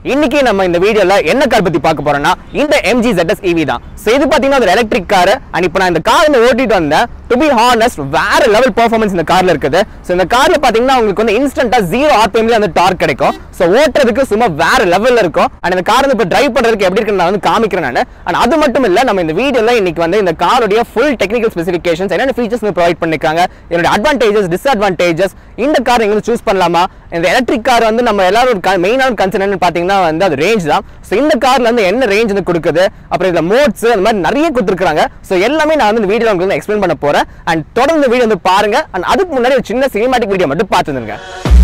இன்னைக்கு நம்ம இந்த வீடியோல என்ன கார் பத்தி பார்க்க போறோம்னா இந்த MG ZS EV தான் சோ இது பாத்தீங்கன்னா ஒரு எலக்ட்ரிக் கார் அண்ட் இப்போ நான் இந்த கார் வந்து ஓட்டிட்டு வந்தேன் டு பி ஹானஸ்ட் வேற லெவல் பெர்ஃபார்மன்ஸ் இந்த கார்ல இருக்குது சோ இந்த கார்ல பாத்தீங்கன்னா உங்களுக்கு வந்து இன்ஸ்டன்ட்டா ஜீரோ ஆர்பிஎம்ல அந்த டார்க் கிடைக்கும் சோ ஓட்டுறதுக்கு சும்மா வேற லெவல்ல இருக்கும் அண்ட் இந்த கார் வந்து இப்போ டிரைவ் பண்றதுக்கு எப்படி இருக்குன்னு நான் வந்து காமிக்கிறேன் நான் அண்ட் அது மட்டும் இல்ல நம்ம இந்த வீடியோல இன்னைக்கு வந்து இந்த காரோடைய ஃபுல் டெக்னிக்கல் ஸ்பெசிஃபிகேஷன்ஸ் என்னென்ன ஃபீச்சர்ஸ் ப்ரொவைட் பண்ணிருக்காங்க இதோட அட்வான்டேஜஸ் டிஸ்அட்வான்டேஜஸ் இந்த கார் எங்க சூஸ் பண்ணலாமா இந்த எலக்ட்ரிக் கார் வந்து நம்ம எல்லாரும் மெயினான கன்சர்ன் பாத்தீங்கன்னா வந்து அது ரேஞ்ச் தான் ஸோ இந்த கார்ல வந்து என்ன ரேஞ்ச் வந்து கொடுக்குது அப்புறம் இதுல மோட்ஸ் அந்த மாதிரி நிறைய கொடுத்துருக்காங்க ஸோ எல்லாமே நான் வந்து இந்த வீடியோ உங்களுக்கு வந்து எக்ஸ்பிளைன் பண்ண போறேன் அண்ட் தொடர்ந்து வீடியோ வந்து பாருங்க அண்ட் அதுக்கு முன்னாடி ஒரு சின்ன சினிமாட்டிக் வீடியோ மட்டும் பார்த்துருங்க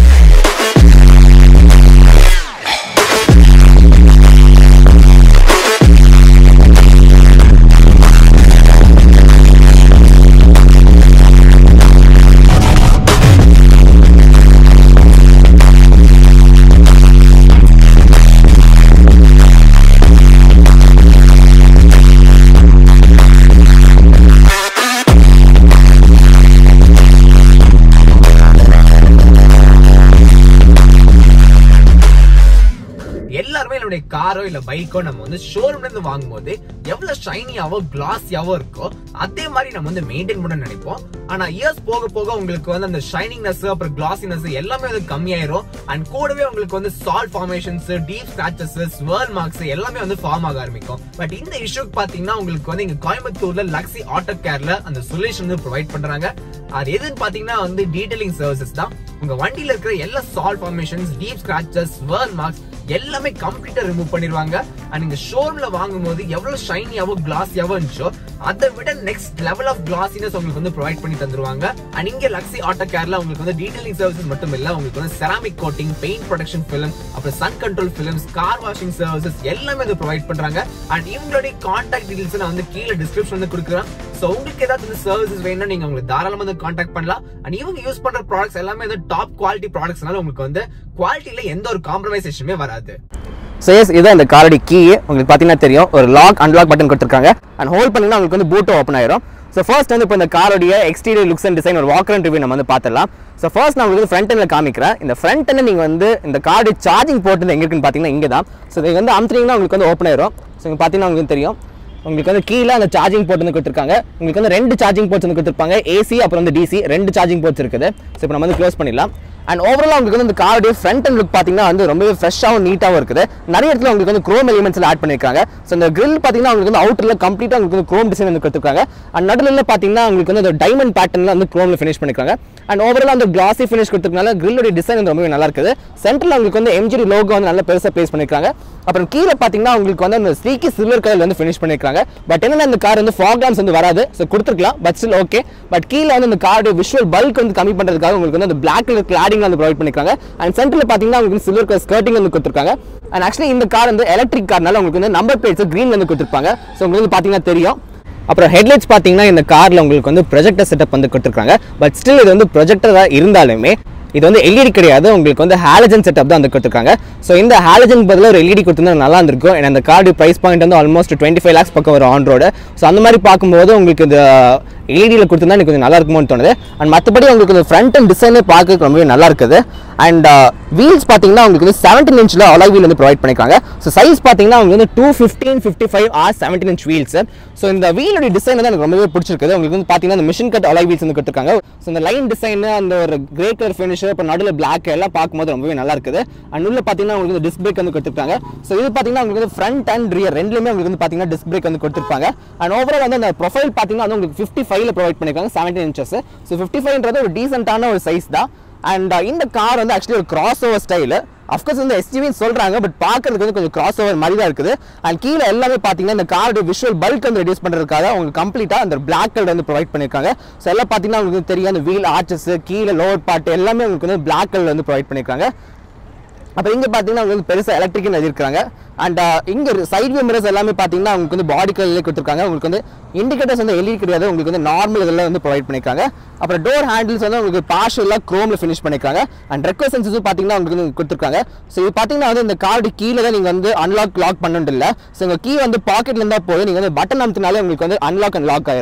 எல்லாருமே நம்மளுடைய காரோ இல்ல பைக்கோ நம்ம வந்து ஷோரூம்ல இருந்து வாங்கும்போது எவ்வளவு ஷைனியாவோ கிளாஸியாவோ இருக்கோ அதே மாதிரி நம்ம வந்து மெயின்டைன் பண்ண நினைப்போம் ஆனா இயர்ஸ் போக போக உங்களுக்கு வந்து அந்த ஷைனிங்னஸ் அப்புறம் கிளாசினஸ் எல்லாமே வந்து கம்மியாயிரும் அண்ட் கூடவே உங்களுக்கு வந்து salt formations deep scratches swirl marks எல்லாமே வந்து ஃபார்ம் ஆக ஆரம்பிக்கும் பட் இந்த இஷ்யூக்கு பாத்தீங்கன்னா உங்களுக்கு வந்து இங்க கோயம்புத்தூர்ல லக்ஸி ஆட்டோ கேர்ல அந்த சொல்யூஷன் வந்து ப்ரொவைட் பண்றாங்க அது எதுன்னு பாத்தீங்கன்னா வந்து டீடைலிங் சர்வீசஸ் தான் உங்க வண்டியில இருக்கிற எல்லா salt formations deep scratches swirl marks எல்லாமே கம்ப்ளீட்டா ரிமூவ் பண்ணிடுவாங்க அண்ட் நீங்க ஷோரூம்ல வாங்கும்போது எவ்வளவு ஷைனியாவோ கிளாஸியாவோ இருந்துச்சோ அதை விட நெக்ஸ்ட் லெவல் ஆஃப் கிளாஸினஸ் உங்களுக்கு வந்து ப்ரொவைட் பண்ணி தந்துருவாங்க அண்ட் இங்க லக்ஸி ஆட்டோ கேர்ல உங்களுக்கு வந்து டீடைலிங் சர்வீசஸ் மட்டும் இல்ல உங்களுக்கு வந்து ceramic coating paint protection film அப்புறம் sun control films car washing services எல்லாமே வந்து ப்ரொவைட் பண்றாங்க அண்ட் இவங்களுடைய கான்டாக்ட் டீடைல்ஸ் நான் வந்து கீழே டிஸ்கிரிப்ஷன் வந்து கொடுக்குறேன் சோ உங்களுக்கு ஏதாவது இந்த சர்வீசஸ் வேணும்னா நீங்க உங்களுக்கு தாராளமா வந்து கான்டாக்ட் பண்ணலாம் அண்ட் இவங்க யூஸ் பண்ற ப்ராடக்ட்ஸ் எல்லாமே வந்து டாப் குவாலிட்டி ப்ராடக்ட்ஸ்னால உங்களுக்கு வந்து குவாலிட்டியில எந்த ஒரு காம்ப்ரமைசேஷனுமே வராது ஸோ எஸ் இதான் இந்த காரோட கீ உங்களுக்கு பார்த்தீங்கன்னா தெரியும் ஒரு லாக் அன்லாக் பட்டன் கொடுத்துருக்காங்க அண்ட் ஹோல்ட் பண்ணிங்கன்னா உங்களுக்கு வந்து பூட்டோ ஓப்பன் ஆயிரும் ஸோ ஃபர்ஸ்ட் வந்து இப்போ இந்த காரோடைய எக்ஸ்டீரியர் லுக்ஸ் அண்ட் டிசைன் ஒரு வாக்கர் அண்ட் ரிவ்யூ நம்ம வந்து பார்த்துடலாம் ஸோ ஃபர்ஸ்ட் நான் உங்களுக்கு ஃப்ரண்ட் எண்டில் காமிக்கிறேன் இந்த ஃப்ரண்ட் எண்ட் நீங்கள் வந்து இந்த கார்டு சார்ஜிங் போட்டு எங்க இருக்குன்னு பார்த்தீங்கன்னா இங்கே தான் ஸோ நீங்கள் வந்து அமுத்துனீங்கன்னா உங்களுக்கு வந்து ஓப்பன் ஆயிரும் ஸோ இங்கே பார்த்தீங்கன்னா உங்களுக்கு தெரியும் உங்களுக்கு வந்து கீழே அந்த சார்ஜிங் போர்ட் வந்து கொடுத்துருக்காங்க உங்களுக்கு வந்து ரெண்டு சார்ஜிங் போர்ட்ஸ் வந்து கொடுத்துருப்பாங்க ஏசி அப்புறம் வந்து டிசி ரெண்டு சார்ஜிங் போர்ட்ஸ் இருக்குது ஸோ இப்போ நம்ம வந்து க்ளோஸ் பண்ணிடலாம் அண்ட் ஓவரால் உங்களுக்கு வந்து இந்த காருடைய ஃப்ரண்ட் அண்ட் லுக் பார்த்தீங்கன்னா வந்து ரொம்பவே ஃப்ரெஷ்ஷாகவும் நீட்டாகவும் இருக்குது நிறைய இடத்துல உங்களுக்கு வந்து க்ரோம் எலிமெண்ட்ஸில் ஆட் பண்ணியிருக்காங்க ஸோ இந்த grill பார்த்தீங்கன்னா உங்களுக்கு வந்து அவுட்டரில் கம்ப்ளீட்டாக உங்களுக்கு வந்து க்ரோம் டிசைன் வந்து கொடுத்துருக்காங்க அண்ட் நடுவில் பார்த்தீங்கன்னா உங்களுக்கு வந்து அந்த டைமண்ட் பேட்டர்னில் வந்து க்ரோமில் ஃபினிஷ் பண்ணிருக்காங்க அண்ட் ஓவரால் அந்த கிளாசி ஃபினிஷ் கொடுத்துருக்கனால கிரில்லோட டிசைன் வந்து ரொம்பவே நல்லா இருக்குது சென்டரில் உங்களுக்கு வந்து எம்ஜிடி லோகோ வந்து நல்லா பெருசாக ப்ளேஸ் பண்ணிருக்காங்க அப்புறம் கீழே பார்த்தீங்கன்னா உங்களுக்கு வந்து அந்த ஸ்லீக்கி சில்வர் கலர் வந்து ஃபினிஷ் பண்ணிருக்காங்க பட் என்னன்னா இந்த கார் வந்து ஃபாக் லாம்ஸ் வந்து வராது ஸோ கொடுத்துருக்கலாம் பட் ஸ்டில் ஓகே பட் கீழே வந்து இந்த காரோட விஷுவல் பல்க் வந்து கம்மி பண்ணுறதுக்காக உங்களுக்கு வந்து அந்த பிளாக் கலர் கிளாடிங் வந்து ப்ரொவைட் பண்ணிருக்காங்க அண்ட் சென்டரில் பார்த்தீங்கன்னா உங்களுக்கு சில்வர் கலர் ஸ்கர்ட்டிங் வந்து கொடுத்துருக்காங்க அண்ட் ஆக்சுவலி இந்த கார் வந்து எலக்ட்ரிக் கார்னால உங்களுக்கு வந்து நம்பர் பிளேட்ஸ் க்ரீன் வந்து கொடுத்துருப்பாங்க ஸோ உங்களுக்கு வந்து பார்த்தீங்கன்னா தெரியும் அப்புறம் ஹெட்லைட்ஸ் பார்த்தீங்கன்னா இந்த காரில் உங்களுக்கு வந்து ப்ரொஜெக்டர் செட்டப் வந்து கொடுத்துருக்காங்க பட் ஸ்டில் இது வந்து ப்ரொஜெக்டராக இருந்தாலுமே இது வந்து எல்இடி கிடையாது உங்களுக்கு வந்து ஹாலஜன் செட்டப் தான் வந்து கொடுத்துருக்காங்க ஸோ இந்த ஹாலஜன் பதிலாக ஒரு எல்இடி கொடுத்துருந்தா நல்லா இருந்திருக்கும் ஏன்னா அந்த கார்டு ப்ரைஸ் பாயிண்ட் வந்து ஆல்மோஸ்ட் டுவெண்ட்டி ஃபைவ் லேக்ஸ் பக்கம் வரும் ஆன் ரோடு ஸோ அந்த மாதிரி பார்க்கும்போது உங்களுக்கு இந்த எல்இடியில் கொடுத்துருந்தா எனக்கு கொஞ்சம் நல்லா இருக்குமோன்னு தோணுது அண்ட் மற்றபடி உங்களுக்கு இந்த ஃப்ரண்ட் அண்ட் டிசைனே பார்க்க ரொம்பவே நல்லா இருக்குது அண்ட் வீல்ஸ் பார்த்தீங்கன்னா உங்களுக்கு வந்து செவன்டீன் இன்ச்சில் அலாய் வீல் வந்து ப்ரொவைட் பண்ணிருக்காங்க ஸோ சைஸ் பார்த்தீங்கன்னா உங்களுக்கு வந்து two fifteen fifty five R seventeen inch wheels so இந்த வீலோட டிசைன் தான் எனக்கு ரொம்பவே பிடிச்சிருக்குது உங்களுக்கு வந்து பார்த்தீங்கன்னா இந்த மிஷின் கட் அலாய் வீல்ஸ் வந்து கொடுத்துருக்காங்க ஸோ இந்த லைன் டிசைன் அந்த ஒரு கிரே கலர் ஃபினிஷ் இப்போ நடுவில் பிளாக் எல்லாம் பார்க்கும்போது ரொம்பவே நல்லா இருக்குது அண்ட் உள்ள பார்த்தீங்கன்னா உங்களுக்கு டிஸ்க் பிரேக் வந்து கொடுத்துருக்காங்க ஸோ இது பார்த்தீங்கன்னா உங்களுக்கு வந்து ஃப்ரண்ட் அண்ட் ரியர் ரெண்டுலேயுமே உங்களுக்கு வந்து பார்த்தீங்கன்னா டிஸ்க் பிரேக் வந்து கொடுத்துருப்பாங்க அண்ட் ஓவரால் வந்து அந்த ப்ரொஃபைல் பார்த்தீங்கன்னா வந்து உங்களுக்கு ஃபிஃப்டி ஃபைவ்ல ப்ரொவைட் பண்ணிருக்காங்க செவன்டீன் இன்ச்சஸ் ஸோ ஃபிஃப்டி ஃபைவ்ன்றது ஒரு டீசென்ட்டான ஒரு சைஸ் தான் அண்ட் இந்த கார் வந்து ஆக்சுவலி ஒரு கிராஸ் ஓவர் ஸ்டைல் அஃப்கோர்ஸ் வந்து எஸ்டிவின்னு சொல்றாங்க பட் பார்க்கறதுக்கு வந்து கொஞ்சம் கிராஸ் ஓவர் மாதிரி தான் இருக்குது அண்ட் கீழே எல்லாமே பார்த்தீங்கன்னா இந்த காரோட விஷுவல் பல்க் வந்து ரெடியூஸ் பண்ணுறதுக்காக உங்களுக்கு கம்ப்ளீட்டாக அந்த பிளாக் கலர் வந்து ப்ரொவைட் பண்ணியிருக்காங்க ஸோ எல்லாம் பார்த்தீங்கன்னா உங்களுக்கு வந்து தெரியும் அந்த வீல் ஆர்ச்சஸ் கீழே லோவர் பார்ட் எல்லாமே உங்களுக்கு வந்து பிளாக் கலர் வந்து ப்ரொவைட் பண்ணியிருக்காங்க அப்போ இங்கே பார்த்தீங்கன்னா உங்களுக்கு பெருசாக எலக்ட்ரிக்கல் எழுதியிருக்காங்க அண்ட் இங்கே சைட் வியூ மிரர்ஸ் எல்லாமே பார்த்தீங்கன்னா உங்களுக்கு வந்து பாடி கலர்லேயே கொடுத்துருக்காங்க உங்களுக்கு வந்து இண்டிகேட்டர்ஸ் வந்து எல்இடி கிடையாது உங்களுக்கு வந்து நார்மல் இதெல்லாம் வந்து ப்ரொவைட் பண்ணியிருக்காங்க அப்புறம் டோர் ஹேண்டில்ஸ் வந்து உங்களுக்கு பார்ஷலாக க்ரோமில் ஃபினிஷ் பண்ணியிருக்காங்க அண்ட் ரெக்வஸ்ட் சென்சஸும் பார்த்தீங்கன்னா உங்களுக்கு வந்து கொடுத்துருக்காங்க ஸோ இது பார்த்தீங்கன்னா வந்து இந்த கார்டு கீழே தான் நீங்கள் வந்து அன்லாக் லாக் பண்ணணும் இல்லை ஸோ உங்கள் கீ வந்து பாக்கெட்டில் இருந்தால் போதும் நீங்கள் வந்து பட்டன் அமுத்தினாலே உங்களுக்கு வந்து அன்லாக் அண்ட் லாக் ஆயிரும்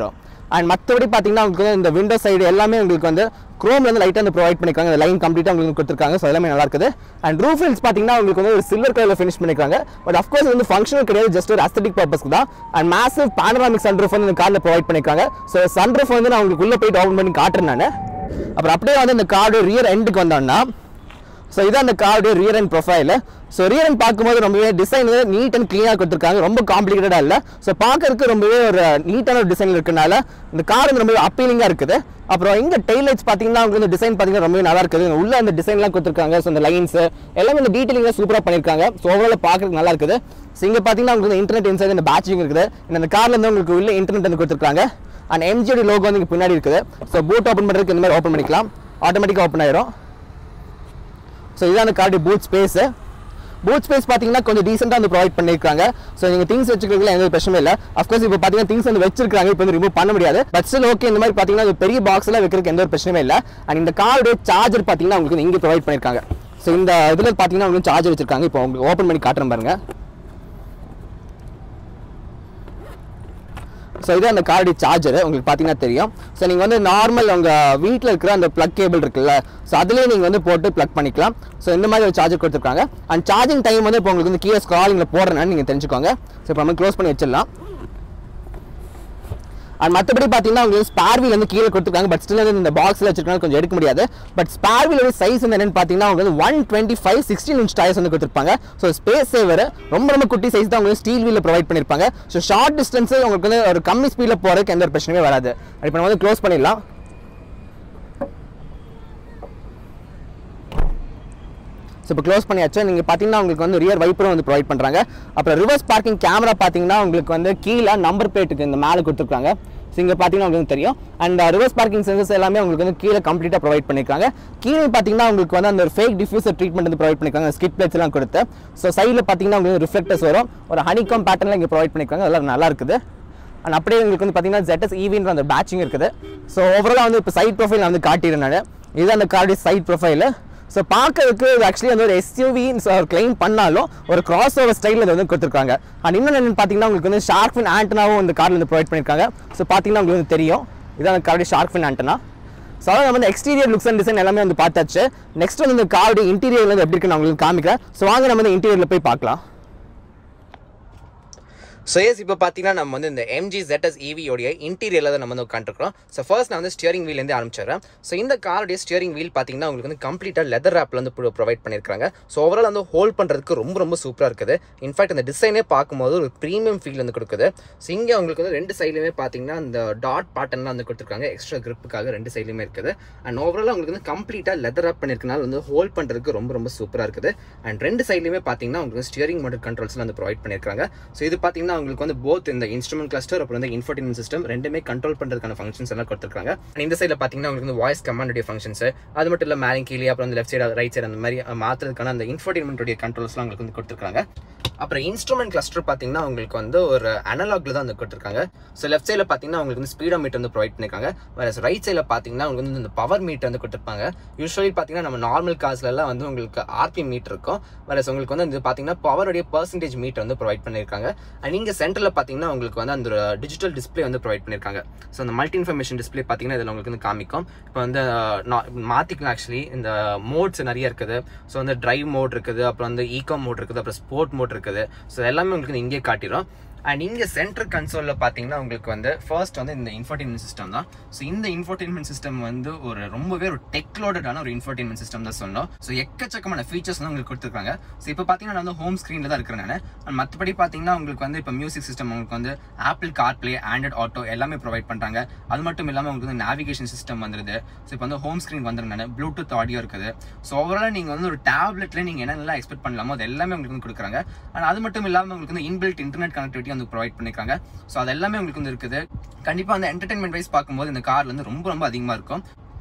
அண்ட் மற்றபடி பார்த்தீங்கன்னா உங்களுக்கு வந்து இந்த விண்டோ சைடு எல்லாமே உங்களுக்கு வந்து குரோம்ல வந்து லைட்டாக வந்து ப்ரொவைட் பண்ணிருக்காங்க இந்த லைன் கம்ப்ளீட்டாக உங்களுக்கு கொடுத்துருக்காங்க ஸோ எல்லாமே நல்லா இருக்குது அண்ட் ரூஃப் ஹில்ஸ் பார்த்தீங்கன்னா உங்களுக்கு வந்து ஒரு சில்வர் கலரில் ஃபினிஷ் பண்ணிருக்காங்க பட் அஃப்கோர்ஸ் வந்து ஃபங்க்ஷனல் கிடையாது ஜஸ்ட் ஒரு அஸ்தட்டிக் பர்பஸ்க்கு தான் அண்ட் மேசிவ் பேனராமிக் சன்ரூஃப் வந்து இந்த காரில் ப்ரொவைட் பண்ணிருக்காங்க ஸோ சன்ரூஃப் வந்து நான் உங்களுக்கு உள்ளே போயிட்டு ஓப்பன் பண்ணி காட்டுறேன் நான் அப்புறம் அப்படியே வந்து இந்த கார்டு ரியர் எண்டுக்கு வந்தோம்னா ஸோ இதான் அந்த கார்டு rear and profile so rear and பார்க்கும்போது ரொம்பவே டிசைன் நீட் அண்ட் க்ளீனாக கொடுத்துருக்காங்க ரொம்ப காம்ப்ளிகேட்டடாக இல்லை ஸோ பார்க்கறதுக்கு ரொம்பவே ஒரு நீட்டான ஒரு டிசைன் இருக்கனால இந்த கார் வந்து ரொம்பவே அப்பீலிங்காக இருக்குது அப்புறம் இங்கே லைட்ஸ் பார்த்தீங்கன்னா உங்களுக்கு இந்த டிசைன் பார்த்தீங்கன்னா ரொம்பவே நல்லா இருக்குது உள்ள அந்த டிசைன்லாம் கொடுத்துருக்காங்க ஸோ இந்த லைன்ஸ் எல்லாமே இந்த டீட்டெயிலிங்காக சூப்பராக பண்ணியிருக்காங்க ஸோ ஓவரால் பார்க்கறதுக்கு நல்லா இருக்குது ஸோ இங்கே பார்த்தீங்கன்னா உங்களுக்கு இன்டர்நெட் இன்சைட் இந்த பேட்சிங் இருக்குது இந்த காரில் வந்து உங்களுக்கு உள்ள இன்டர்நெட் வந்து கொடுத்துருக்காங்க அண்ட் எம்ஜியோட லோகோ வந்து இங்கே பின்னாடி இருக்குது ஸோ பூட் ஓப்பன் பண்ணுறதுக்கு இந்த மாதிரி ஓப்பன் பண்ணிக்கலாம் ஆட்டோமேட்டிக்காக ஓப்பன் ஆயிரும் ஸோ இதான் அந்த கார்டு பூட் ஸ்பேஸு பூட் ஸ்பேஸ் பார்த்தீங்கன்னா கொஞ்சம் டீசெண்டாக வந்து ப்ரொவைட் பண்ணியிருக்காங்க ஸோ நீங்கள் திங்ஸ் வச்சுக்கிறதுல எந்த ஒரு பிரச்சனையும் இல்லை அஃப்கோர்ஸ் இப்போ பார்த்தீங்கன்னா திங்ஸ் வந்து வச்சிருக்காங்க இப்போ வந்து ரிமூவ் பண்ண முடியாது பட் ஸ்டில் ஓகே இந்த மாதிரி பார்த்தீங்கன்னா ஒரு பெரிய பாக்ஸ்லாம் வைக்கிறதுக்கு எந்த ஒரு பிரச்சனையும் இல்லை அண்ட் இந்த கார்டு சார்ஜர் பார்த்தீங்கன்னா உங்களுக்கு இங்கே ப்ரொவைட் பண்ணியிருக்காங்க ஸோ இந்த இதில் பார்த்தீங்கன்னா உங்களுக்கு சார்ஜர் வச்சிருக்காங்க இப்போ உங்களுக்கு ஓப்பன் பண்ணி காட்டுறேன் பாருங்க ஸோ இது அந்த கார்டு சார்ஜர் உங்களுக்கு பார்த்தீங்கன்னா தெரியும் ஸோ நீங்கள் வந்து நார்மல் உங்கள் வீட்டில் இருக்கிற அந்த ப்ளக் கேபிள் இருக்குல்ல ஸோ அதுலேயே நீங்கள் வந்து போட்டு ப்ளக் பண்ணிக்கலாம் ஸோ இந்த மாதிரி ஒரு சார்ஜர் கொடுத்துருக்காங்க அண்ட் சார்ஜிங் டைம் வந்து இப்போ உங்களுக்கு வந்து கீழே ஸ்க்ராலிங்கில் போடுறேன்னு நீங்கள் தெரிஞ்சுக்கோங்க ஸோ இப்போ நம்ம க்ளோஸ் பண்ணி வச்சிடலாம் அண்ட் மற்றபடி பார்த்தீங்கன்னா உங்களுக்கு ஸ்பேர் வீல் வந்து கீழே கொடுத்துருக்காங்க பட் ஸ்டில் வந்து இந்த பாக்ஸில் வச்சிருக்காங்க கொஞ்சம் எடுக்க முடியாது பட் ஸ்பேர் வீலோட சைஸ் வந்து என்னன்னு பார்த்தீங்கன்னா உங்களுக்கு வந்து one twenty five sixteen inch tyres வந்து கொடுத்துருப்பாங்க ஸோ ஸ்பேஸ் சேவர் ரொம்ப ரொம்ப குட்டி சைஸ் தான் உங்களுக்கு ஸ்டீல் வீலில் ப்ரொவைட் பண்ணியிருப்பாங்க ஸோ ஷார்ட் டிஸ்டன்ஸ் உங்களுக்கு வந்து ஒரு கம்மி ஸ்பீடில் போகிறதுக்கு எந்த ஒரு பிரச்சனையுமே வராது இப்போ நம்ம வந்து க்ளோஸ் பண்ணிடலாம் ஸோ இப்போ க்ளோஸ் பண்ணியாச்சு நீங்கள் பார்த்தீங்கன்னா உங்களுக்கு வந்து ரியர் வைப்பரும் வந்து ப்ரொவைட் பண்ணுறாங்க அப்புறம் ரிவர்ஸ் பார்க்கிங் கேமரா பார்த்தீங்கன்னா உங்களுக்கு வந்து கீழே நம்பர் பிளேட்டுக்கு இந்த மேலே கொடுத்துருக்காங்க ஸோ இங்கே பார்த்தீங்கன்னா உங்களுக்கு தெரியும் அண்ட் ரிவர்ஸ் பார்க்கிங் சென்சஸ் எல்லாமே உங்களுக்கு வந்து கீழே கம்ப்ளீட்டாக ப்ரொவைட் பண்ணியிருக்காங்க கீழே பார்த்தீங்கன்னா உங்களுக்கு வந்து அந்த ஃபேக் டிஃப்யூசர் ட்ரீட்மெண்ட் வந்து ப்ரொவைட் பண்ணியிருக்காங்க ஸ்கிட் பிளேட்ஸ் எல்லாம் கொடுத்து ஸோ சைடில் பார்த்தீங்கன்னா உங்களுக்கு ரிஃப்ளெக்டர்ஸ் வரும் ஒரு ஹனிகாம் பேட்டர்னில் இங்கே ப்ரொவைட் பண்ணியிருக்காங்க அதெல்லாம் நல்லா இருக்குது அண்ட் அப்படியே உங்களுக்கு வந்து பார்த்தீங்கன்னா ஜெட்டஸ் ஈவின்ற அந்த பேட்சிங் இருக்குது ஸோ ஓவராலாக வந்து இப்போ சைட் ப்ரொஃபைல் வந்து காட்டிடுறேன் நான் இது அந்த கார்டு சைட் ப்ரொஃபைல் ஸோ பார்க்கறதுக்கு இது ஆக்சுவலி வந்து ஒரு எஸ்யூவின்னு ஒரு கிளைம் பண்ணாலும் ஒரு கிராஸ் ஓவர் ஸ்டைலில் இது வந்து கொடுத்துருக்காங்க அண்ட் இன்னொன்று என்னென்னு பார்த்தீங்கன்னா உங்களுக்கு வந்து ஷார்க் ஃபின் ஆண்டனாவும் இந்த காரில் வந்து ப்ரொவைட் பண்ணியிருக்காங்க ஸோ பார்த்தீங்கன்னா உங்களுக்கு வந்து தெரியும் இதான் அந்த card shark fin antenna so அதான் நம்ம வந்து எக்ஸ்டீரியர் லுக்ஸ் அண்ட் டிசைன் எல்லாமே வந்து பார்த்தாச்சு நெக்ஸ்ட் வந்து இந்த கார்டு இன்டீரியர் வந்து எப்படி இருக்குன்னு நான் உங்களுக்கு காமிக்கிறேன் ஸோ வாங்க நம்ம வந்து இன்டீரியரில் போய் பார்க்கலாம் ஸோ எஸ் இப்போ பார்த்தீங்கன்னா நம்ம வந்து இந்த எம்ஜி ZS EV உடைய இன்டீரியரில் தான் நம்ம வந்து உட்காந்துருக்கோம் ஸோ ஃபர்ஸ்ட் நான் வந்து ஸ்டியரிங் வீல்லேருந்து ஆரம்பிச்சிடுறேன் ஸோ இந்த காருடைய ஸ்டியரிங் வீல் பார்த்தீங்கன்னா உங்களுக்கு வந்து கம்ப்ளீட்டாக லெதர் ரேப்பில் வந்து ப்ரொவைட் பண்ணியிருக்காங்க ஸோ ஓவரால் வந்து ஹோல்ட் பண்ணுறதுக்கு ரொம்ப ரொம்ப சூப்பராக இருக்குது இன்ஃபேக்ட் இந்த டிசைனே பார்க்கும்போது ஒரு ப்ரீமியம் ஃபீல் வந்து கொடுக்குது ஸோ இங்கே உங்களுக்கு வந்து ரெண்டு சைட்லையுமே பார்த்தீங்கன்னா இந்த டாட் பாட்டன்லாம் வந்து கொடுத்துருக்காங்க எக்ஸ்ட்ரா கிரிப்புக்காக ரெண்டு சைட்லையுமே இருக்குது அண்ட் ஓவரால் உங்களுக்கு வந்து கம்ப்ளீட்டாக லெதர் ரேப் பண்ணியிருக்கனால வந்து ஹோல்ட் பண்ணுறதுக்கு ரொம்ப ரொம்ப சூப்பராக இருக்குது அண்ட் ரெண்டு சைட்லையுமே பார்த்தீங்கன்னா உங்களுக்கு ஸ்டியரிங் மோட்டர் கண்ட்ரோல்ஸ்லாம் வந்து ப்ரொவைட் பண்ணியிருக்காங்க ஸோ இது பார்த்தீங்கன்னா உங்களுக்கு வந்து போத் இந்த இன்ஸ்ட்ருமெண்ட் கிளஸ்டர் அப்புறம் வந்து இன்ஃபர்டைன்மெண்ட் சிஸ்டம் ரெண்டுமே கண்ட்ரோல் பண்ணுறதுக்கான ஃபங்க்ஷன்ஸ் எல்லாம் கொடுத்துருக்காங்க And இந்த சைடில் பார்த்தீங்கன்னா உங்களுக்கு வந்து வாய்ஸ் கமாண்டுடைய ஃபங்க்ஷன்ஸ் அது மட்டும் இல்லை மேலே கீழே அப்புறம் வந்து லெஃப்ட் சைடு ரைட் சைடு அந்த மாதிரி மாற்றுறதுக்கான அந்த இன்ஃபர்டைன்மெண்ட்டுடைய கண்ட்ரோல்ஸ்லாம் உங்களுக்கு வந்து கொடுத்துருக்காங்க அப்புறம் இன்ஸ்ட்ருமெண்ட் கிளஸ்டர் பார்த்தீங்கன்னா உங்களுக்கு வந்து ஒரு அனலாக்ல தான் வந்து கொடுத்துருக்காங்க ஸோ லெஃப்ட் சைடில் பார்த்தீங்கன்னா உங்களுக்கு வந்து ஸ்பீடோ மீட்டர் வந்து ப்ரொவைட் பண்ணிருக்காங்க வேறு ரைட் சைடில் பார்த்தீங்கன்னா உங்களுக்கு வந்து இந்த பவர் மீட்டர் வந்து கொடுத்துருப்பாங்க யூஸ்வலி பார்த்தீங்கன்னா நம்ம நார்மல் கார்ஸ்லாம் வந்து உங்களுக்கு ஆர்பிஎம் மீட்டர் இருக்கும் வேறு உங்களுக்கு வந்து இது பார்த்தீங்கன்னா பவருடைய பர்சன்டேஜ் மீட்டர் வந்து ப்ரொவைட் பண்ணியிருக்காங்க அண்ட் இங்கே சென்டரில் பார்த்தீங்கன்னா உங்களுக்கு வந்து அந்த டிஜிட்டல் டிஸ்ப்ளே வந்து ப்ரொவைட் பண்ணியிருக்காங்க ஸோ அந்த மல்டி இன்ஃபர்மேஷன் டிஸ்ப்ளே பார்த்தீங்கன்னா இதில் உங்களுக்கு வந்து காமிக்கும் இப்போ வந்து நான் மாற்றிக்கலாம் ஆக்சுவலி இந்த மோட்ஸ் நிறைய இருக்குது ஸோ வந்து டிரைவ் மோட் இருக்குது அப்புறம் வந்து ஈகோ மோட் இருக்குது அப்புறம் ஸ்போர்ட் மோட் இருக்குது ஸோ எல்லாமே உங்களுக்கு வந்து இங்கே காட்டிடும் அண்ட் இங்கே சென்ட்ரல் கன்சோலில் பார்த்தீங்கன்னா உங்களுக்கு வந்து ஃபர்ஸ்ட் வந்து இந்த இன்ஃபர்டைன்மெண்ட் சிஸ்டம் தான் ஸோ இந்த இன்ஃபர்டைன்மெண்ட் சிஸ்டம் வந்து ஒரு ரொம்பவே ஒரு டெக்லோடடான ஒரு இன்ஃபர்டைன்மெண்ட் சிஸ்டம் தான் சொல்லணும் ஸோ எக்கச்சக்கமான ஃபீச்சர்ஸ் வந்து உங்களுக்கு கொடுத்துருக்காங்க ஸோ இப்போ பார்த்தீங்கன்னா நான் வந்து ஹோம் ஸ்க்ரீனில் தான் இருக்கிறேன் நான் அண்ட் மற்றபடி பார்த்தீங்கன்னா உங்களுக்கு வந்து இப்போ மியூசிக் சிஸ்டம் உங்களுக்கு வந்து Apple CarPlay Android Auto எல்லாமே ப்ரொவைட் பண்ணுறாங்க அது மட்டும் இல்லாமல் உங்களுக்கு வந்து நேவிகேஷன் சிஸ்டம் வந்துருது ஸோ இப்போ வந்து ஹோம் ஸ்க்ரீன் வந்துருங்க நான் ப்ளூடூத் ஆடியோ இருக்குது ஸோ ஓவரால் நீங்கள் வந்து ஒரு டேப்லெட்டில் நீங்கள் என்னென்னலாம் எக்ஸ்பெக்ட் பண்ணலாமோ அது எல்லாமே உங்களுக்கு வந்து கொடுக்குறாங்க அண்ட் அது மட்டும் இல்லாமல் உங்களுக்கு வந்து இன்பில்ட் இன்டர்நெட் கனெக்டிவிட்டி வந்து ப்ரொவைட் பண்ணிருக்காங்க ஸோ அது எல்லாமே உங்களுக்கு வந்து இருக்குது கண்டிப்பாக அந்த என்டர்டைன்மெண்ட் வைஸ் பார்க்கும்போது இந்த கார் வந்து ரொம்ப ரொம்ப அதிகமாக இருக்கும்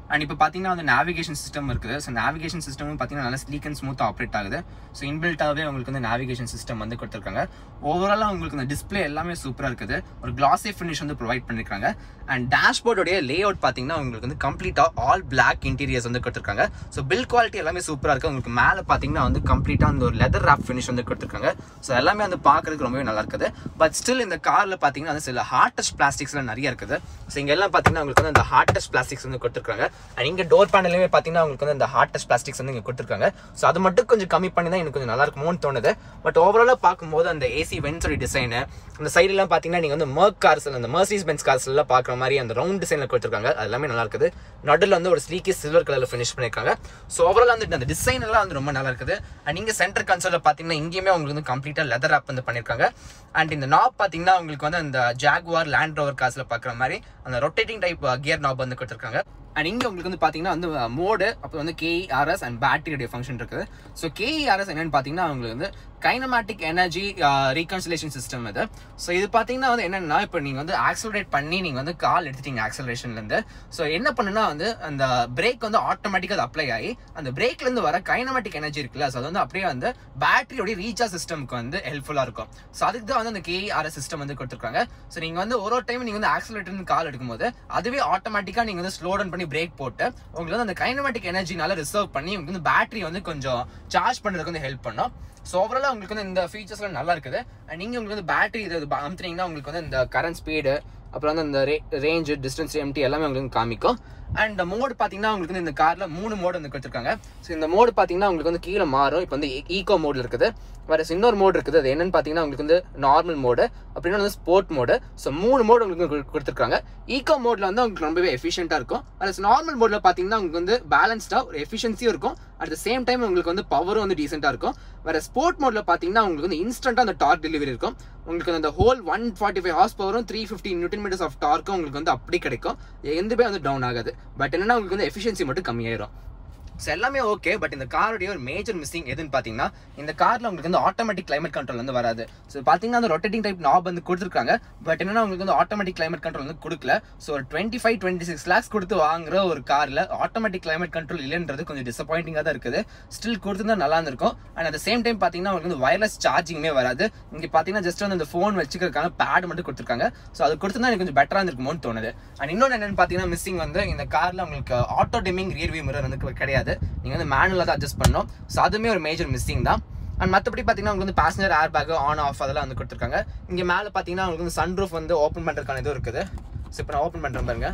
அண்ட் இப்போ பார்த்தீங்கன்னா வந்து நேவிகேஷன் சிஸ்டம் இருக்குது ஸோ நேவிகேஷன் சிஸ்டமும் பார்த்தீங்கன்னா நல்லா ஸ்லீக் அண்ட் ஸ்மூத் ஆப்ரேட் ஆகுது ஸோ இன்பில்ட்டாகவே உங்களுக்கு வந்து நேவிகேஷன் சிஸ்டம் வந்து கொடுத்துருக்காங்க ஓவராலாக உங்களுக்கு இந்த டிஸ்பிளே எல்லாமே சூப்பராக இருக்குது ஒரு கிளாஸி ஃபினிஷ் வந்து ப்ரொவைட் பண்ணியிருக்காங்க அண்ட் டேஷ்போர்டோடைய லே அவுட் பார்த்தீங்கன்னா உங்களுக்கு வந்து கம்ப்ளீட்டாக ஆல் பிளாக் இன்டீரியர்ஸ் வந்து கொடுத்துருக்காங்க ஸோ பில் குவாலிட்டி எல்லாமே சூப்பராக இருக்குது உங்களுக்கு மேலே பார்த்தீங்கன்னா வந்து கம்ப்ளீட்டாக அந்த ஒரு லெதர் ராப் ஃபினிஷ் வந்து கொடுத்துருக்காங்க ஸோ எல்லாமே வந்து பார்க்கறதுக்கு ரொம்பவே நல்லா இருக்குது பட் ஸ்டில் இந்த காரில் பார்த்தீங்கன்னா வந்து சில ஹார்டஸ்ட் பிளாஸ்டிக்ஸ்லாம் நிறைய இருக்குது ஸோ இங்க எல்லாம் பார்த்தீங்கன்னா உங்களுக்கு வந்து அந்த ஹார்டஸ்ட் பிளாஸ்டிக்ஸ் வந்து கொடுத்துருக்காங்க அண்ட் இங்கே டோர் பேனலுமே பார்த்தீங்கன்னா உங்களுக்கு வந்து அந்த ஹார்டஸ்ட் பிளாஸ்டிக்ஸ் வந்து இங்கே கொடுத்துருக்காங்க ஸோ அது மட்டும் கொஞ்சம் கம்மி பண்ணி தான் எனக்கு கொஞ்சம் நல்லா இருக்குமோன்னு தோணுது பட் ஓவராலாக பார்க்கும்போது அந்த ஏசி வென்சரி டிசைனு அந்த சைடுலாம் பார்த்தீங்கன்னா நீங்கள் வந்து மர்க் கார்ஸ் அந்த மர்சிஸ் பென்ஸ் கார்ஸ்லாம் பார்க்குற மாதிரி அந்த ரவுண்ட் டிசைனில் கொடுத்துருக்காங்க அது எல்லாமே நல்லா இருக்குது நடுவில் வந்து ஒரு ஸ்லீக்கி சில்வர் கலரில் ஃபினிஷ் பண்ணியிருக்காங்க ஸோ ஓவரால் வந்து அந்த டிசைன் எல்லாம் வந்து ரொம்ப நல்லா இருக்குது அண்ட் இங்கே சென்டர் கன்சோலில் பார்த்தீங்கன்னா இங்கேயுமே உங்களுக்கு வந்து கம்ப்ளீட்டாக லெதர் ஆப் வந்து பண்ணியிருக்காங்க அண்ட் இந்த நாப் பார்த்தீங்கன்னா உங்களுக்கு வந்து அந்த ஜாகுவார் லேண்ட் ரோவர் காசில் பார்க்குற மாதிரி அந்த ரொட்டேட்டிங் டைப் கியர் நாப் வந்து கொடுத்துருக்காங்க அண்ட் இங்கே உங்களுக்கு வந்து பார்த்தீங்கன்னா வந்து மோடு அப்புறம் வந்து கேஇஆர்எஸ் அண்ட் பேட்டரியுடைய ஃபங்க்ஷன் இருக்குது ஸோ கேஇஆர்எஸ் என்னன்னு பார்த்தீங்கன்னா உங்களுக்கு வந்து கைனமேட்டிக் எனர்ஜி ரீகன்சிலேஷன் சிஸ்டம் இது ஸோ இது பார்த்தீங்கன்னா வந்து என்னன்னா இப்போ நீங்கள் வந்து ஆக்சலரேட் பண்ணி நீங்கள் வந்து கால் எடுத்துட்டீங்க ஆக்சலரேஷன்லேருந்து ஸோ என்ன பண்ணுன்னா வந்து அந்த பிரேக் வந்து ஆட்டோமேட்டிக்காக அது அப்ளை ஆகி அந்த பிரேக்லேருந்து வர கைனமேட்டிக் எனர்ஜி இருக்குல்ல ஸோ அது வந்து அப்படியே வந்து பேட்டரியோடைய ரீசார்ஜ் சிஸ்டம்க்கு வந்து ஹெல்ப்ஃபுல்லாக இருக்கும் ஸோ அதுக்கு தான் வந்து அந்த கேஆர்எஸ் சிஸ்டம் வந்து கொடுத்துருக்காங்க ஸோ நீங்கள் வந்து ஒரு ஒரு டைம் நீங்கள் வந்து ஆக்சலரேட்டர் கால் எடுக்கும்போது அதுவே ஆட்டோமேட்டிக்காக நீங்கள் வந்து ஸ்லோ டவுன் பண்ணி பிரேக் போட்டு உங்களுக்கு வந்து அந்த கைனமேட்டிக் எனர்ஜினால ரிசர்வ் பண்ணி உங்களுக்கு வந்து பேட்டரி வந்து கொஞ்சம் சார்ஜ் பண்ணுறதுக்கு வந்து ஹெல்ப் பண்ணும் ஸோ ஓவராலாக உங்களுக்கு வந்து இந்த ஃபீச்சர்ஸ்லாம் நல்லா இருக்குது அண்ட் நீங்கள் உங்களுக்கு வந்து பேட்டரி இது இது அமுத்துனீங்கன்னா உங்களுக்கு வந்து இந்த கரண்ட் ஸ்பீடு அப்புறம் வந்து அந்த ரே ரேஞ்சு டிஸ்டன்ஸ் எம்டி எல்லாமே உங்களுக்கு வந்து காமிக்கும் அண்ட் மோடு பார்த்தீங்கன்னா உங்களுக்கு வந்து இந்த காரில் மூணு மோடு வந்து கொடுத்துருக்காங்க ஸோ இந்த மோடு பார்த்தீங்கன்னா உங்களுக்கு வந்து கீழே மாறும் இப்போ வந்து ஈகோ மோடில் இருக்குது வேறு இன்னொரு மோடு இருக்குது அது என்னன்னு பார்த்தீங்கன்னா உங்களுக்கு வந்து நார்மல் மோடு அப்படின்னா வந்து ஸ்போர்ட் மோடு ஸோ மூணு மோடு உங்களுக்கு வந்து கொடுத்துருக்காங்க ஈகோ மோடில் வந்து உங்களுக்கு ரொம்பவே எஃபிஷியண்டாக இருக்கும் வேறு நார்மல் மோடில் பார்த்தீங்கன்னா உங்களுக்கு வந்து பேலன்ஸ்டாக ஒரு எஃபிஷியன்சியும் இருக்கும் அட் த சேம் டைம் உங்களுக்கு வந்து பவரும் வந்து டீசெண்டாக இருக்கும் வேறு ஸ்போர்ட் மோடில் பார்த்தீங்கன்னா உங்களுக்கு வந்து இன்ஸ்டண்ட்டாக அந்த டார்க் டெலிவரி இருக்கும் உங்களுக்கு அந்த whole one forty five horse பவரும் three fifty Newton metres of டார்க்கும் உங்களுக்கு வந்து அப்படி கிடைக்கும் எந்தமே வந்து டவுன் ஆகாது பட் என்னன்னா உங்களுக்கு வந்து எஃபிஷியன்சி மட்டும் கம்மியாயிரும் ஸோ எல்லாமே ஓகே பட் இந்த காருடைய ஒரு மேஜர் மிஸ்ஸிங் எதுன்னு பார்த்தீங்கன்னா இந்த காரில் உங்களுக்கு வந்து ஆட்டோமேட்டிக் கிளைமேட் கண்ட்ரோல் வந்து வராது ஸோ பார்த்தீங்கன்னா அந்த ரொட்டேட்டிங் டைப் நாப் வந்து கொடுத்துருக்காங்க பட் என்னன்னா உங்களுக்கு வந்து ஆட்டோமேட்டிக் கிளைமேட் கண்ட்ரோல் வந்து கொடுக்கல ஸோ ஒரு twenty five twenty six lakhs கொடுத்து வாங்குற ஒரு காரில் ஆட்டோமேட்டிக் கிளைமேட் கண்ட்ரோல் இல்லைன்றது கொஞ்சம் டிசப்பாயிண்டிங்காக தான் இருக்குது ஸ்டில் கொடுத்துருந்தா நல்லா இருந்திருக்கும் அண்ட் அட் சேம் டைம் பார்த்தீங்கன்னா உங்களுக்கு வந்து வயர்லெஸ் சார்ஜிங்குமே வராது இங்கே பார்த்தீங்கன்னா ஜஸ்ட் வந்து அந்த ஃபோன் வச்சுக்கிறதுக்கான பேட் மட்டும் கொடுத்துருக்காங்க ஸோ அது கொடுத்துருந்தா எனக்கு கொஞ்சம் பெட்டராக இருந்திருக்குமோன்னு தோணுது அண்ட் இன்னொன்று என்னன்னு பார்த்தீங்கன்னா மிஸ்ஸிங் வந்து இந்த காரில் உங்களுக்கு auto dimming rear view mirror வந்து கிடையாது நீங்கள் வந்து மேனுவலாக தான் அட்ஜஸ்ட் பண்ணணும் ஸோ அதுவுமே ஒரு மேஜர் மிஸ்ஸிங் தான் அண்ட் மற்றபடி பார்த்தீங்கன்னா உங்களுக்கு வந்து passenger airbag on off அதெல்லாம் வந்து கொடுத்துருக்காங்க இங்கே மேலே பார்த்தீங்கன்னா உங்களுக்கு வந்து சன் ரூஃப் வந்து ஓப்பன் பண்ணுறதுக்கான இது இருக்குது ஸோ இப்போ நான் ஓப்பன் பண்ணுறேன் பாருங்க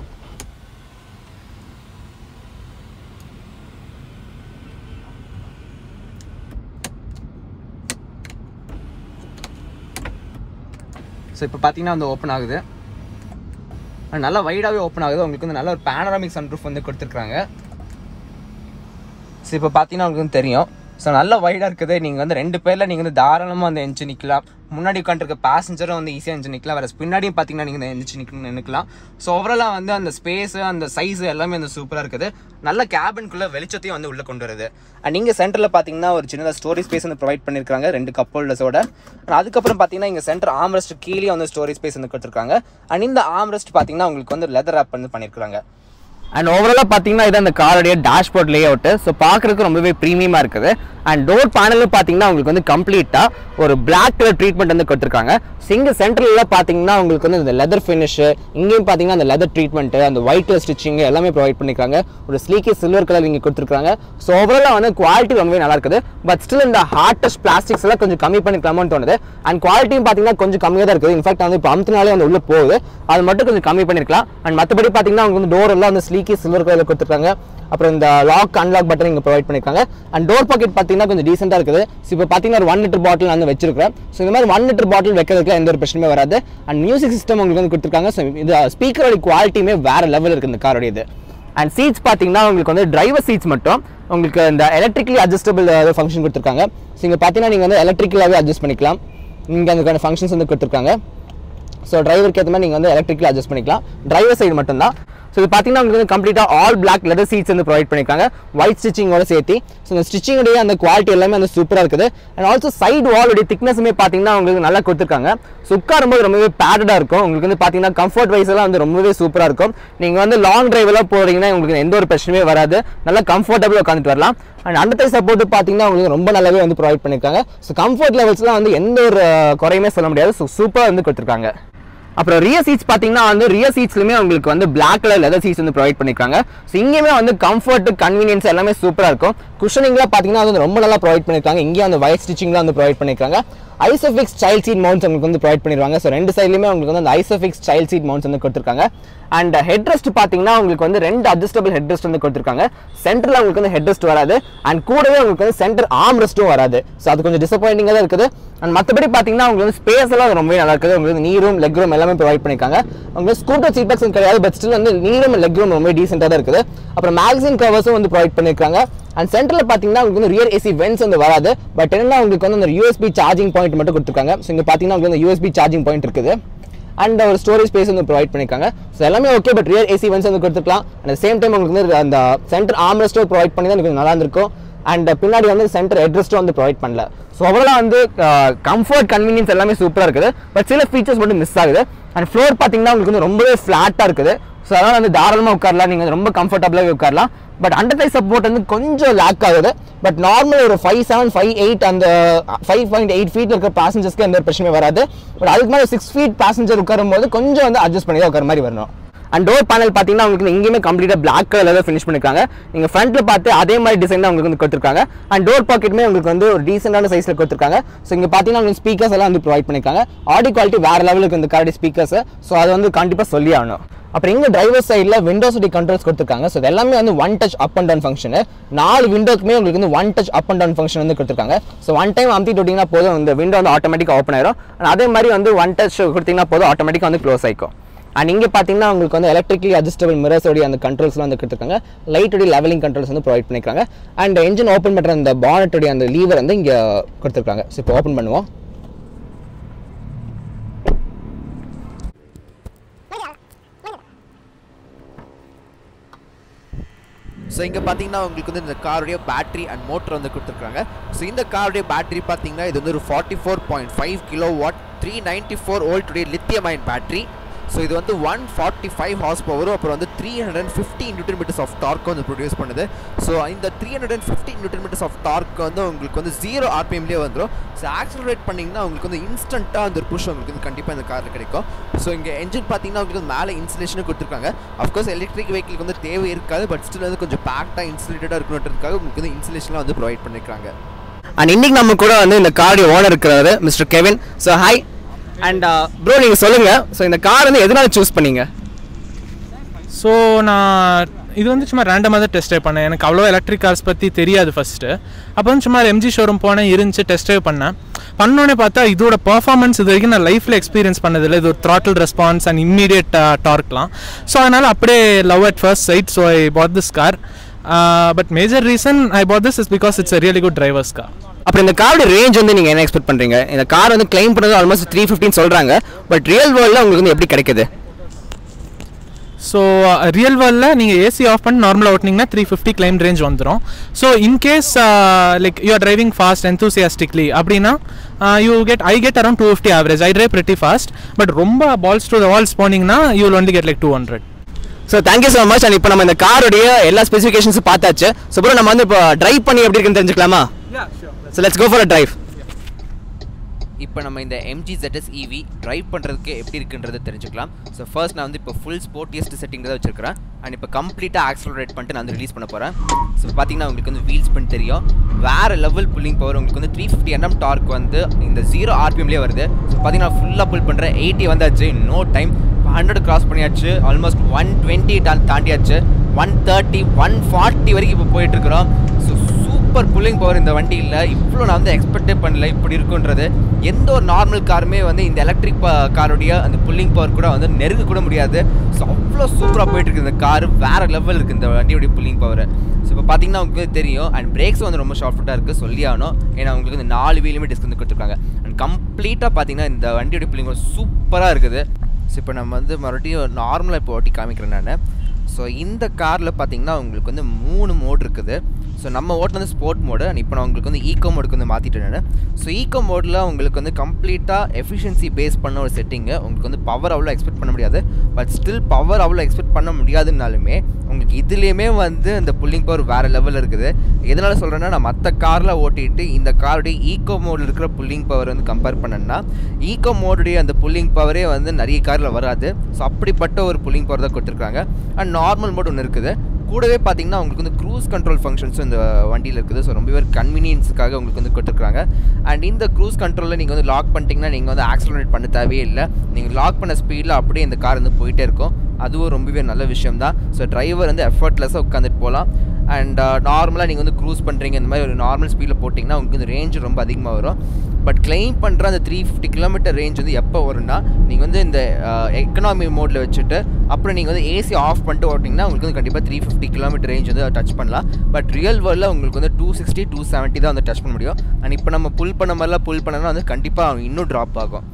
ஸோ இப்போ பார்த்தீங்கன்னா வந்து ஓப்பன் ஆகுது நல்லா வைடாகவே ஓப்பன் ஆகுது உங்களுக்கு வந்து நல்ல ஒரு பேனராமிக் சன்ரூஃப் வந்து கொடுத்துருக்காங்க ஸோ இப்போ பார்த்தீங்கன்னா உங்களுக்கு வந்து தெரியும் ஸோ நல்ல வைடாக இருக்குது நீங்கள் வந்து ரெண்டு பேரில் நீங்கள் வந்து தாராளமாக வந்து எஞ்சி நிற்கலாம் முன்னாடி உட்காந்துருக்க பேசஞ்சரும் வந்து ஈஸியாக எஞ்சி நிற்கலாம் வேறு பின்னாடியும் பார்த்தீங்கன்னா நீங்கள் எந்திரிச்சு நிற்க நிற்கலாம் ஸோ ஓவராலாக வந்து அந்த ஸ்பேஸு அந்த சைஸு எல்லாமே வந்து சூப்பராக இருக்குது நல்ல கேபின்குள்ளே வெளிச்சத்தையும் வந்து உள்ளே கொண்டு வருது அண்ட் நீங்கள் சென்டரில் பார்த்தீங்கன்னா ஒரு சின்னதாக ஸ்டோரி ஸ்பேஸ் வந்து ப்ரொவைட் பண்ணியிருக்காங்க ரெண்டு கப் ஹோல்டர்ஸோட அதுக்கப்புறம் பார்த்தீங்கன்னா இங்கே சென்டர் ஆம்ரெஸ்ட் கீழே வந்து ஸ்டோரி ஸ்பேஸ் வந்து கொடுத்துருக்காங்க அண்ட் இந்த ஆம்ரெஸ்ட் பார்த்தீங்கன்னா உங்களுக்கு வந்து லெதர் ஆப் வந்து பண்ணியிருக்காங்க அண்ட் ஓவராலாக பார்த்தீங்கன்னா இது அந்த காரோடைய டேஷ்போர்ட் லே அவுட்டு ஸோ பார்க்குறதுக்கு ரொம்பவே ப்ரீமியமாக இருக்குது அண்ட் டோர் பேனலும் பார்த்தீங்கன்னா உங்களுக்கு வந்து கம்ப்ளீட்டாக ஒரு பிளாக் கலர் ட்ரீட்மெண்ட் வந்து கொடுத்துருக்காங்க சிங்க சென்ட்ரலில் பார்த்தீங்கன்னா உங்களுக்கு வந்து இந்த லெதர் ஃபினிஷு இங்கேயும் பார்த்தீங்கன்னா அந்த லெதர் ட்ரீட்மெண்ட்டு அந்த ஒயிட் கலர் ஸ்டிச்சிங் எல்லாமே ப்ரொவைட் பண்ணியிருக்காங்க ஒரு ஸ்லீக்கி சில்வர் கலர் இங்கே கொடுத்துருக்காங்க ஸோ ஓவராலாக வந்து குவாலிட்டி ரொம்பவே நல்லா இருக்குது பட் ஸ்டில் இந்த ஹார்டஸ்ட் பிளாஸ்டிக்ஸ் எல்லாம் கொஞ்சம் கம்மி பண்ணிக்கலாமான்னு தோணுது அண்ட் குவாலிட்டியும் பார்த்தீங்கன்னா கொஞ்சம் கம்மியாக தான் இருக்குது இன்ஃபேக்ட் வந்து இப்போ அமுத்தினாலே வந்து உள்ளே போகுது அது மட்டும் கொஞ்சம் கம்மி பண்ணிருக்கலாம் அண்ட் மற்றபடி பார்த்தீங்கன்னா அவங்க வந்து டோர் எல்லாம் வந்து ஸ்லீக்கி சில்வர் கலரில் கொடுத்துருக்காங்க அப்புறம் இந்த லாக் அன்லாக் பட்டன் இங்கே ப்ரொவைட் பண்ணிருக்காங்க அண்ட் டோர் பாக்கெட் பார்த்தீங்கன்னா கொஞ்சம் டீசெண்டாக இருக்குது ஸோ இப்போ பார்த்தீங்கன்னா ஒரு ஒன் லிட்டர் பாட்டில் நான் வந்து வச்சிருக்கேன் ஸோ இந்த மாதிரி ஒன் லிட்டர் பாட்டில் வைக்கிறதுக்கு எந்த ஒரு பிரச்சனையுமே வராது அண்ட் மியூசிக் சிஸ்டம் உங்களுக்கு வந்து கொடுத்துருக்காங்க ஸோ இது ஸ்பீக்கரோட குவாலிட்டியுமே வேற லெவல் இருக்குது இந்த காரோட இது அண்ட் சீட்ஸ் பார்த்தீங்கன்னா உங்களுக்கு வந்து டிரைவர் சீட்ஸ் மட்டும் உங்களுக்கு இந்த எலக்ட்ரிக்கலி அட்ஜஸ்டபிள் ஃபங்க்ஷன் கொடுத்துருக்காங்க ஸோ இங்கே பார்த்தீங்கன்னா நீங்கள் வந்து எலக்ட்ரிக்கலாகவே அட்ஜஸ்ட் பண்ணிக்கலாம் இங்கே அதுக்கான ஃபங்க்ஷன்ஸ் வந்து கொடுத்துருக்காங்க ஸோ டிரைவருக்கு ஏற்ற மாதிரி நீங்கள் வந்து எலக்ட்ரிக்கலி அட்ஜஸ்ட் பண்ணிக்கலாம் டிரைவர் சைடு மட்டும்தான் ஸோ இது பார்த்தீங்கன்னா உங்களுக்கு வந்து கம்ப்ளீட்டாக ஆல் பிளாக் லெதர் சீட்ஸ் வந்து ப்ரொவைட் பண்ணியிருக்காங்க ஒயிட் ஸ்டிச்சிங்கோட சேர்த்து ஸோ இந்த ஸ்டிச்சிங்குடைய அந்த குவாலிட்டி எல்லாமே வந்து சூப்பராக இருக்குது அண்ட் ஆல்சோ சைடு வாலுடைய திக்னஸுமே பார்த்தீங்கன்னா உங்களுக்கு நல்லா கொடுத்துருக்காங்க ஸோ உட்காரும்போது ரொம்பவே பேடடாக இருக்கும் உங்களுக்கு வந்து பார்த்தீங்கன்னா கம்ஃபர்ட் வைஸ் எல்லாம் வந்து ரொம்பவே சூப்பராக இருக்கும் நீங்கள் வந்து லாங் டிரைவ் எல்லாம் போகிறீங்கன்னா உங்களுக்கு எந்த ஒரு பிரச்சனையுமே வராது நல்லா கம்ஃபர்டபுளாக உட்காந்துட்டு வரலாம் அண்ட் அண்டர் தை சப்போர்ட் பார்த்தீங்கன்னா உங்களுக்கு ரொம்ப நல்லாவே வந்து ப்ரொவைட் பண்ணியிருக்காங்க ஸோ கம்ஃபர்ட் லெவல்ஸ்லாம் வந்து எந்த ஒரு அஹ், குறையுமே சொல்ல முடியாது ஸோ சூப்பராக வந்து கொடுத்துருக்காங்க அப்புறம் ரியர் சீட்ஸ் பார்த்தீங்கன்னா வந்து ரியர் சீட்ஸ்லுமே உங்களுக்கு வந்து பிளாக் கலர் லெதர் சீட்ஸ் வந்து ப்ரொவைட் பண்ணிருக்காங்க ஸோ இங்கேயுமே வந்து கம்ஃபர்ட் கன்வீனியன்ஸ் எல்லாமே சூப்பராக இருக்கும் குஷனிங்லாம் பார்த்தீங்கன்னா வந்து ரொம்ப நல்லா ப்ரொவைட் பண்ணிருக்காங்க இங்கேயும் அந்த ஒயிட் ஸ்டிச்சிங்லாம் வந்து ப்ரொவைட் பண்ணிருக்காங்க ஐசோஃபிக்ஸ் சைல்ட் சீட் மவுண்ட்ஸ் உங்களுக்கு வந்து ப்ரொவைட் பண்ணிடுவாங்க ஸோ ரெண்டு சைட்லையுமே உங்களுக்கு வந்து அந்த ஐசோஃபிக்ஸ் சைல்ட் சீட் மவுண்ட்ஸ் வந்து கொடுத்துருக்காங்க அண்ட் ஹெட் ரெஸ்ட் பார்த்தீங்கன்னா உங்களுக்கு வந்து ரெண்டு அட்ஜஸ்டபிள் ஹெட் ரெஸ்ட் வந்து கொடுத்துருக்காங்க சென்டரில் உங்களுக்கு வந்து ஹெட் ரெஸ்ட் வராது அண்ட் கூடவே உங்களுக்கு வந்து சென்டர் ஆர்ம் ரெஸ்ட்டும் வராது ஸோ அது கொஞ்சம் டிசப்பாயிண்டிங்காக தான் இருக்குது அண்ட் மற்றபடி பார்த்தீங்கன்னா உங்களுக்கு வந்து ஸ்பேஸ் எல்லாம் ரொம்பவே நல்லா இருக்குது உங்களுக்கு வந்து நீ ரூம் லெக் ரூம் எல்லாமே ப்ரொவைட் பண்ணிருக்காங்க உங்களுக்கு ஸ்கூட்டர் சீட் பேக்ஸ் கிடையாது பட் ஸ்டில் வந்து நீ ரூம் லெக் ரூம் ரொம்ப டீசெண்டாக தான் இருக்குது அப்புறம் மேக்சின் கவர்ஸும் வந்து ப்ரொவைட் பண்ணிருக்காங்க அண்ட் சென்டரில் பார்த்தீங்கன்னா உங்களுக்கு வந்து ரியர் ஏசி வென்ஸ் வந்து வராது பட் என்னன்னா உங்களுக்கு வந்து அந்த யூஎஸ்பி சார்ஜிங் பாயிண்ட் மட்டும் கொடுத்துருக்காங்க ஸோ இங்கே பார்த்தீங்கன்னா உங்களுக்கு வந்து யூஎஸ்பி சார்ஜிங் பாயிண்ட் இருக்குது அண்ட் ஒரு ஸ்டோரேஜ் ஸ்பேஸ் வந்து ப்ரொவைட் பண்ணிருக்காங்க ஸோ எல்லாமே okay but rear AC vents வந்து கொடுத்துக்கலாம் அட் சேம் டைம் உங்களுக்கு வந்து அந்த சென்டர் ஆம்ரெஸ்ட்டோ ப்ரொவைட் பண்ணி தான் எனக்கு நல்லா இருந்திருக்கும் அண்ட் பின்னாடி வந்து சென்டர் ஹெட்ரெஸ்ட்டும் வந்து ப்ரொவைட் பண்ணல ஸோ ஓவராலாக வந்து கம்ஃபர்ட் கன்வீனியன்ஸ் எல்லாமே சூப்பராக இருக்குது பட் சில ஃபீச்சர்ஸ் மட்டும் மிஸ் ஆகுது அண்ட் ஃப்ளோர் பார்த்தீங்கன்னா உங்களுக்கு வந்து ரொம்பவே ஃப்ளாட்டாக இருக்குது ஸோ அதனால் வந்து தாராளமாக உட்காரலாம் நீங்கள் வந்து ரொம்ப கம்ஃபர்டபுளாகவே உட்காரலாம் பட் அண்டர் தை சப்போர்ட் வந்து கொஞ்சம் லேக் ஆகுது பட் நார்மல் ஒரு ஃபைவ் செவன் ஃபைவ் எயிட் அந்த ஃபைவ் பாயிண்ட் எயிட் ஃபீட்டில் இருக்கிற பேசஞ்சர்ஸ்க்கு எந்த ஒரு பிரச்சனையும் வராது பட் அதுக்கு மேலே சிக்ஸ் ஃபீட் பேசஞ்சர் உட்காரும் போது கொஞ்சம் வந்து அட்ஜஸ்ட் பண்ணி தான் உட்கார மாதிரி வரணும் அண்ட் டோர் பேனல் பார்த்தீங்கன்னா உங்களுக்கு வந்து இங்கேயுமே கம்ப்ளீட்டாக பிளாக் கலரில் தான் ஃபினிஷ் பண்ணிருக்காங்க நீங்கள் ஃப்ரண்ட்டில் பார்த்து அதே மாதிரி டிசைன் தான் உங்களுக்கு வந்து கொடுத்துருக்காங்க அண்ட் டோர் பாக்கெட்டுமே உங்களுக்கு வந்து ஒரு டீசெண்டான சைஸில் கொடுத்துருக்காங்க ஸோ இங்கே பார்த்தீங்கன்னா உங்களுக்கு ஸ்பீக்கர்ஸ் எல்லாம் வந்து ப்ரொவைட் பண்ணிருக்காங்க ஆடி குவாலிட்டி வேறு லெவலுக்கு இந்த கார்டி ஸ்பீக்கர்ஸ் ஸோ அது வந்து கண்டிப்பாக சொல்லி ஆகணும் அப்புறம் இங்கே டிரைவர் சைடில் விண்டோஸுடைய கண்ட்ரோல்ஸ் கொடுத்துருக்காங்க ஸோ இது எல்லாமே வந்து one touch up and down function நாலு விண்டோக்குமே உங்களுக்கு வந்து one touch up and down function வந்து கொடுத்துருக்காங்க ஸோ ஒன் டைம் அமுத்தி விட்டிங்கன்னா போதும் இந்த விண்டோ வந்து ஆட்டோமேட்டிக்காக ஓப்பன் ஆயிரும் And அதே மாதிரி வந்து ஒன் டச் கொடுத்தீங்கன்னா போதும் ஆட்டோமேட்டிக்காக வந்து க்ளோஸ் ஆயிக்கும் அண்ட் இங்கே பார்த்தீங்கன்னா உங்களுக்கு வந்து எலக்ட்ரிக்கலி அட்ஜஸ்டபிள் மிரர்ஸோடைய அந்த கண்ட்ரோல்ஸ்லாம் வந்து கொடுத்துருக்காங்க லைட்டோடைய லெவலிங் கண்ட்ரோல்ஸ் வந்து ப்ரொவைட் பண்ணிருக்காங்க அண்ட் என்ஜின் ஓப்பன் பண்ணுற அந்த பானட்டோடைய அந்த லீவர் வந்து இங்கே கொடுத்துருக்காங்க ஸோ இப்போ ஓப்பன் பண்ணுவோம் ஸோ இங்கே பார்த்தீங்கன்னா உங்களுக்கு வந்து இந்த காருடைய பேட்டரி அண்ட் மோட்டர் வந்து கொடுத்துருக்காங்க ஸோ இந்த காருடைய பேட்டரி பார்த்தீங்கன்னா இது வந்து ஒரு forty four point five kilowatt three ninety four வோல்ட்டுடைய லித்தியம் அயன் பேட்டரி ஸோ இது வந்து ஒன் ஃபார்ட்டி ஃபைவ் ஹார்ஸ் பவரும் அப்புறம் வந்து three hundred fifty Newton metres of torque வந்து ப்ரொடியூஸ் பண்ணுது ஸோ இந்த three hundred fifty Newton metres of torque வந்து உங்களுக்கு வந்து ஜீரோ ஆர்பிஎம்லேயே வந்துடும் ஸோ ஆக்சலரேட் பண்ணிங்கன்னா உங்களுக்கு வந்து இன்ஸ்டண்ட்டாக அந்த புஷ் உங்களுக்கு வந்து கண்டிப்பாக இந்த காரில் கிடைக்கும் ஸோ இங்கே என்ஜின் பார்த்தீங்கன்னா உங்களுக்கு வந்து மேலே இன்சுலேஷனும் கொடுத்துருக்காங்க அஃப்கோர்ஸ் எலக்ட்ரிக் வெஹிக்கிளுக்கு வந்து தேவை இருக்காது பட் ஸ்டில் வந்து கொஞ்சம் பேக்டாக இன்சுலேட்டடாக இருக்கணுன்றதுக்காக உங்களுக்கு வந்து இன்சுலேஷன்லாம் வந்து ப்ரொவைட் பண்ணியிருக்காங்க அண்ட் இன்னைக்கு நம்ம கூட வந்து இந்த காருடைய ஓனர் இருக்கிறாரு Mister Kevin so hi and bro நீங்கள் சொல்லுங்கள் ஸோ இந்த கார் வந்து எதனால சூஸ் பண்ணீங்க ஸோ நான் இது வந்து சும்மா ரேண்டமாக தான் டெஸ்ட் ட்ரைவ் பண்ணேன் எனக்கு அவ்வளோ எலக்ட்ரிக் கார்ஸ் பற்றி தெரியாது ஃபஸ்ட்டு அப்போ வந்து சும்மா எம்ஜி ஷோரூம் போனேன் இருந்துச்சு டெஸ்ட் ட்ரைவ் பண்ணேன் பண்ணோன்னே பார்த்தா இதோட பர்ஃபார்மன்ஸ் இது வரைக்கும் நான் லைஃப்பில் எக்ஸ்பீரியன்ஸ் பண்ணதில்லை இது ஒரு த்ராட்டில் ரெஸ்பான்ஸ் அண்ட் இம்மீடியட் டார்க்லாம் ஸோ அதனால் அப்படியே love at first sight so I bought this car but major reason I bought this is because it's a really good driver's car அப்புறம் இந்த காரோட ரேஞ்ச் வந்து நீங்கள் என்ன எக்ஸ்பெக்ட் பண்ணுறீங்க இந்த கார் வந்து கிளைம் பண்ணது ஆல்மோஸ்ட் த்ரீ ஃபிஃப்டின்னு சொல்கிறாங்க பட் ரியல் வேர்ல்டில் உங்களுக்கு வந்து எப்படி கிடைக்குது ஸோ ரியல் வேர்ல்டில் நீங்கள் ஏசி ஆஃப் பண்ணி நார்மலாக ஓட்டினீங்கன்னா த்ரீ ஃபிஃப்டி கிளைம் ரேஞ்ச் வந்துடும் so in case like you are driving fast enthusiastically அப்படின்னா you get I get around two fifty average I drive pretty fast but ரொம்ப பால்ஸ் டு த வால்ஸ் போனீங்கன்னா you will only get like two hundred so thank you so much and இப்போ நம்ம இந்த காரோடைய எல்லா ஸ்பெசிஃபிகேஷன்ஸும் பார்த்தாச்சு so bro நம்ம வந்து இப்போ ட்ரைவ் பண்ணி எப்படி இருக்குன்னு தெரிஞ்சுக்கலாமா so let's go for a drive இப்போ நம்ம இந்த எம்ஜி ZS இவி டிரைவ் பண்ணுறதுக்கு எப்படி இருக்குன்றது தெரிஞ்சுக்கலாம் ஸோ ஃபர்ஸ்ட் நான் வந்து இப்போ ஃபுல் ஸ்போர்ட்டியஸ்ட் செட்டிங் தான் வச்சிருக்கிறேன் அண்ட் இப்போ கம்ப்ளீட்டாக ஆக்சலரேட் பண்ணிட்டு நான் வந்து ரிலீஸ் பண்ண போகிறேன் ஸோ பார்த்தீங்கன்னா உங்களுக்கு வந்து வீல் ஸ்பின் தெரியும் வேறு லெவல் புல்லிங் பவர் உங்களுக்கு வந்து த்ரீ ஃபிஃப்டி என்எம் டார்க் வந்து இந்த ஜீரோ ஆர்பிஎம்லேயே வருது ஸோ பார்த்தீங்கன்னா ஃபுல்லாக புல் பண்ணுற எயிட்டி வந்தாச்சு நோ டைம் ஹண்ட்ரட் கிராஸ் பண்ணியாச்சு ஆல்மோஸ்ட் ஒன் டுவெண்ட்டி தாண்டியாச்சு ஒன் தேர்ட்டி ஒன் ஃபார்ட்டி வரைக்கும் இப்போ போயிட்டுருக்குறோம் ஸோ சூப்பர் புல்லிங் பவர் இந்த வண்டியில் இவ்வளோ நான் வந்து எக்ஸ்பெக்டே பண்ணல இப்படி இருக்குன்றது எந்த ஒரு நார்மல் காருமே வந்து இந்த எலக்ட்ரிக் காருடைய அந்த புல்லிங் பவர் கூட வந்து நெருங்க கூட முடியாது ஸோ அவ்வளோ சூப்பராக போயிட்டு இருக்கு இந்த கார் வேறு லெவல் இருக்குது இந்த வண்டியோடைய புல்லிங் பவர் ஸோ இப்போ பார்த்தீங்கன்னா உங்களுக்கு தெரியும் அண்ட் பிரேக்ஸ் வந்து ரொம்ப ஷார்ட்டாக இருக்குது சொல்லி ஆகணும் ஏன்னா உங்களுக்கு இந்த நாலு வீலுமே டிஸ்க் வந்து கொடுத்துருக்காங்க அண்ட் கம்ப்ளீட்டாக பார்த்தீங்கன்னா இந்த வண்டியோட புல்லிங் பவர் சூப்பராக இருக்குது ஸோ இப்போ நம்ம வந்து மறுபடியும் நார்மலாக இப்போ ஓட்டி காமிக்கிறேன் நான் ஸோ இந்த காரில் பார்த்தீங்கன்னா உங்களுக்கு வந்து மூணு மோட் இருக்குது ஸோ நம்ம ஓட்டு வந்து ஸ்போர்ட் மோடு அண்ட் இப்போ நான் உங்களுக்கு வந்து ஈகோ மோடுக்கு வந்து மாற்றிட்டேன் நான் ஸோ ஈகோ மோடில் உங்களுக்கு வந்து கம்ப்ளீட்டாக எஃபிஷியன்சி பேஸ் பண்ண ஒரு செட்டிங்கு உங்களுக்கு வந்து பவர் அவ்வளோ எக்ஸ்பெக்ட் பண்ண முடியாது பட் ஸ்டில் பவர் அவ்வளோ எக்ஸ்பெக்ட் பண்ண முடியாதுனாலுமே உங்களுக்கு இதுலேயுமே வந்து இந்த புல்லிங் பவர் வேறு லெவலில் இருக்குது எதனால் சொல்கிறேன்னா நான் மற்ற காரில் ஓட்டிட்டு இந்த காருடைய ஈகோ மோடில் இருக்கிற புல்லிங் பவர் வந்து கம்பேர் பண்ணேன்னா ஈகோ மோடுடைய அந்த புல்லிங் பவரே வந்து நிறைய காரில் வராது ஸோ அப்படிப்பட்ட ஒரு புல்லிங் பவர் தான் கொடுத்துருக்காங்க அண்ட் நார்மல் மோட் ஒன்று இருக்குது கூடவே பார்த்தீங்கன்னா உங்களுக்கு வந்து க்ரூஸ் கண்ட்ரோல் ஃபங்க்ஷன்ஸும் இந்த வண்டியில் இருக்குது ஸோ ரொம்பவே கன்வீனியன்ஸுக்காக உங்களுக்கு வந்து கொடுத்துருக்காங்க அண்ட் இந்த க்ரூஸ் கண்ட்ரோலில் நீங்கள் வந்து லாக் பண்ணிட்டீங்கன்னா நீங்கள் வந்து ஆக்சிலரேட் பண்ண தேவையே இல்லை நீங்கள் லாக் பண்ண ஸ்பீடில் அப்படியே இந்த கார் வந்து போயிட்டே இருக்கும் அதுவும் ரொம்பவே நல்ல விஷயம் தான் ஸோ டிரைவர் வந்து எஃபர்ட்லெஸ்ஸாக உட்காந்துட்டு போகலாம் அண்ட் நார்மலாக நீங்கள் வந்து க்ரூஸ் பண்ணுறீங்க இந்த மாதிரி ஒரு நார்மல் ஸ்பீடில் போட்டிங்கன்னா உங்களுக்கு வந்து ரேஞ்ச் ரொம்ப அதிகமாக வரும் பட் கிளைம் பண்ணுற அந்த த்ரீ ஃபிஃப்டி கிலோமீட்டர் ரேஞ்ச் வந்து எப்போ வரும்னா நீங்கள் வந்து இந்த எக்கனாமி மோடில் வச்சுட்டு அப்புறம் நீங்கள் வந்து ஏசி ஆஃப் பண்ணிட்டு ஓட்டிங்கன்னா உங்களுக்கு வந்து கண்டிப்பாக த்ரீ ஃபிஃப்டி கிலோமீட்டர் ரேஞ்ச் வந்து டச் பண்ணலாம் பட் ரியல் வேர்ல்டில் உங்களுக்கு வந்து டூ சிக்ஸ்டி டூ செவன்ட்டி தான் வந்து டச் பண்ண முடியும் அண்ட் இப்போ நம்ம புல் பண்ண மாதிரிலாம் புல் பண்ணனா வந்து கண்டிப்பாக இன்னும் ட்ராப் ஆகும்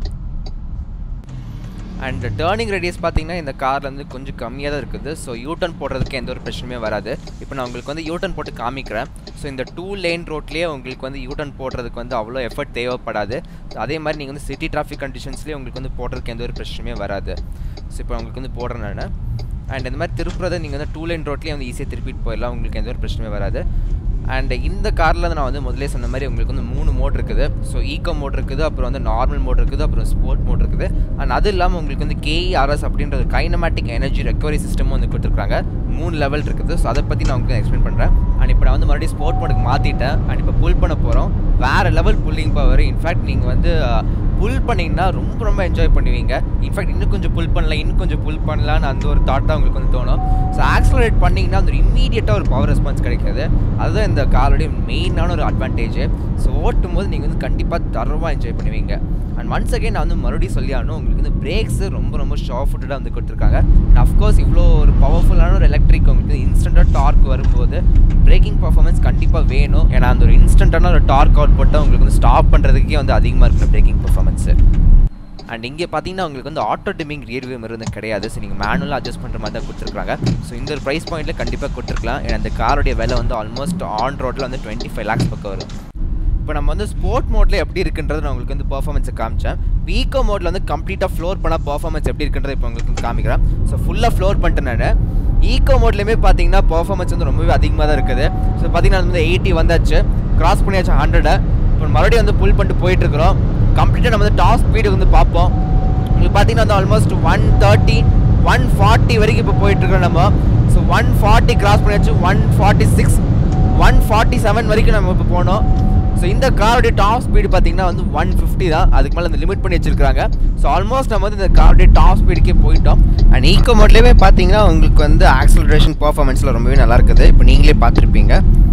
அண்ட் டேர்னிங் ரேடியஸ் பார்த்தீங்கன்னா இந்த காரில் வந்து கொஞ்சம் கம்மியாக தான் இருக்குது ஸோ யூட்டர்ன் போடுறதுக்கு எந்த ஒரு பிரச்சனையுமே வராது இப்போ நான் உங்களுக்கு வந்து யூட்டர்ன் போட்டு காமிக்கிறேன் ஸோ இந்த டூ லேன் ரோட்லேயே உங்களுக்கு வந்து யூட்டர்ன் போடுறதுக்கு வந்து அவ்வளோ எஃபர்ட் தேவைப்படாது அதே மாதிரி நீங்கள் வந்து சிட்டி டிராஃபிக் கண்டிஷன்ஸ்லேயே உங்களுக்கு வந்து போடுறதுக்கு எந்த ஒரு பிரச்சனையுமே வராது ஸோ இப்போ உங்களுக்கு வந்து போடுறேன் நான் அண்ட் இந்த மாதிரி திருப்புறதை நீங்கள் வந்து டூ லைன் ரோட்லேயே வந்து ஈஸியாக திருப்பிட்டு போயிடலாம் உங்களுக்கு எந்த ஒரு பிரச்சனையும் வராது அண்ட் இந்த காரில் நான் வந்து முதல்ல சொன்ன மாதிரி உங்களுக்கு வந்து மூணு மோட் இருக்குது ஸோ ஈகோ மோட் இருக்குது அப்புறம் வந்து நார்மல் மோட் இருக்குது அப்புறம் ஸ்போர்ட் மோட் இருக்குது அண்ட் அது இல்லாமல் உங்களுக்கு வந்து கேஇஆர்எஸ் அப்படின்ற ஒரு கைனமேட்டிக் எனர்ஜி ரெக்கவரி சிஸ்டமும் வந்து கொடுத்துருக்காங்க மூணு லெவல் இருக்குது ஸோ அதை பற்றி நான் உங்களுக்கு எக்ஸ்பிளைன் பண்ணுறேன் அண்ட் இப்போ நான் வந்து மறுபடியும் ஸ்போர்ட் மோடுக்கு மாற்றிட்டேன் அண்ட் இப்போ புல் பண்ண போகிறோம் வேறு லெவல் புல்லிங் பவர் இன்ஃபேக்ட் நீங்கள் வந்து புல் பண்ணிங்கன்னா ரொம்ப ரொம்ப என்ஜாய் பண்ணுவீங்க இன்ஃபேக்ட் இன்னும் கொஞ்சம் புல் பண்ணலாம் இன்னும் கொஞ்சம் புல் பண்ணலான்னு அந்த ஒரு தாட்டாக உங்களுக்கு வந்து தோணும் ஸோ ஆக்ஸலரேட் பண்ணிங்கன்னா அந்த ஒரு இம்மீடியட்டாக ஒரு பவர் ரெஸ்பான்ஸ் கிடைக்காது அதுதான் இந்த காரோடைய மெயினான ஒரு அட்வான்டேஜ் ஸோ ஓட்டும் போது நீங்கள் வந்து கண்டிப்பாக தரவாக என்ஜாய் பண்ணுவீங்க அண்ட் ஒன்ஸ் அகைன் நான் வந்து மறுபடியும் சொல்லி ஆகணும் உங்களுக்கு வந்து பிரேக்ஸ் ரொம்ப ரொம்ப ஷார்ட் ஃபுட்டடாக வந்து கொடுத்துருக்காங்க அண்ட் அஃப்கோர்ஸ் இவ்வளோ ஒரு பவர்ஃபுல்லான ஒரு எலக்ட்ரிக் உங்களுக்கு இன்ஸ்டண்ட்டாக டார்க் வரும்போது பிரேக்கிங் பர்ஃபார்மன்ஸ் கண்டிப்பாக வேணும் ஏன்னா அந்த ஒரு இன்ஸ்டண்ட்டான ஒரு டார்க் அவுட் போட்டால் உங்களுக்கு வந்து ஸ்டாப் பண்ணுறதுக்கே வந்து அதிகமாக இருக்கணும் பிரேக்கிங் பர்ஃபார்மன்ஸு அண்ட் இங்கே பார்த்தீங்கன்னா உங்களுக்கு வந்து ஆட்டோ டிமிங் ரியர் வியூ இருந்து கிடையாது ஸோ நீங்கள் மேனுவலாக அட்ஜஸ்ட் பண்ணுற மாதிரி தான் கொடுத்துருக்காங்க ஸோ இந்த ஒரு ப்ரைஸ் பாயிண்ட்டில் கண்டிப்பாக கொடுத்துருக்கலாம் ஏன்னா அந்த காரோடைய விலை வந்து ஆல்மோஸ்ட் ஆன் ரோட்டில் வந்து டுவெண்ட்டி ஃபைவ் லேக்ஸ் பக்கம் வரும் இப்போ நம்ம வந்து ஸ்போர்ட் மோடில் எப்படி இருக்குன்றது நான் உங்களுக்கு வந்து பர்ஃபார்மன்ஸை காமிச்சேன் வீக்கோ மோடில் வந்து கம்ப்ளீட்டாக ஃப்ளோர் பண்ணால் பர்ஃபார்மன்ஸ் எப்படி இருக்குன்றது இப்போ உங்களுக்கு வந்து காமிக்கிறேன் ஸோ ஃபுல்லாக ஃப்ளோர் பண்ணிட்டேன் நான் ஈகோ மோட்லேயுமே பார்த்தீங்கன்னா பர்ஃபார்மன்ஸ் வந்து ரொம்பவே அதிகமாக தான் இருக்குது ஸோ பார்த்தீங்கன்னா அது வந்து எயிட்டி வந்தாச்சு கிராஸ் பண்ணியாச்சு ஹண்ட்ரடை இப்போ மறுபடியும் வந்து புல் பண்ணிட்டு போயிட்டுருக்குறோம் கம்ப்ளீட்டாக நம்ம வந்து டாப் ஸ்பீடு வந்து பார்ப்போம் உங்களுக்கு பார்த்தீங்கன்னா வந்து almost one thirty one forty வரைக்கும் இப்போ போயிட்டுருக்கோம் நம்ம ஸோ ஒன் ஃபார்ட்டி கிராஸ் பண்ணியாச்சு one forty six one forty seven வரைக்கும் நம்ம இப்போ போனோம் ஸோ இந்த காரோடைய டாப் ஸ்பீடு பார்த்தீங்கன்னா வந்து ஒன் ஃபிஃப்டி தான் அதுக்கு மேலே அந்த லிமிட் பண்ணி வச்சிருக்காங்க ஸோ ஆல்மோஸ்ட் நம்ம வந்து இந்த காரோடைய டாப் ஸ்பீடுக்கே போயிட்டோம் அண்ட் ஈக்கோ மோட்லேயே பார்த்தீங்கன்னா உங்களுக்கு வந்து ஆக்சலரேஷன் பர்ஃபார்மன்ஸில் ரொம்பவே நல்லா இருக்குது இப்போ நீங்களே பார்த்துருப்பீங்க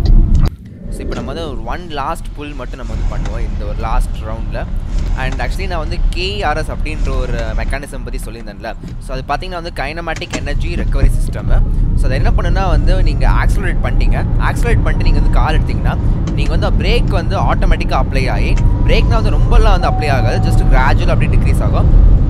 ஸோ இப்போ நம்ம வந்து ஒரு ஒன் லாஸ்ட் புல் மட்டும் நம்ம வந்து பண்ணுவோம் இந்த ஒரு லாஸ்ட் ரவுண்டில் அண்ட் ஆக்சுவலி நான் வந்து கேஆர்எஸ் அப்படின்ற ஒரு மெக்கானிசம் பற்றி சொல்லியிருந்தேன்ல ஸோ அது பார்த்தீங்கன்னா வந்து kinematic energy recovery system so அதை என்ன பண்ணுன்னா வந்து நீங்கள் ஆக்சலரேட் பண்ணிட்டீங்க ஆக்சலரேட் பண்ணிட்டு நீங்கள் வந்து கார் எடுத்தீங்கன்னா நீங்கள் வந்து பிரேக் வந்து ஆட்டோமேட்டிக்காக அப்ளை ஆகி பிரேக்னா வந்து ரொம்பலாம் வந்து அப்ளை ஆகாது ஜஸ்ட் கிராஜுவல் அப்படி டிக்ரீஸ் ஆகும்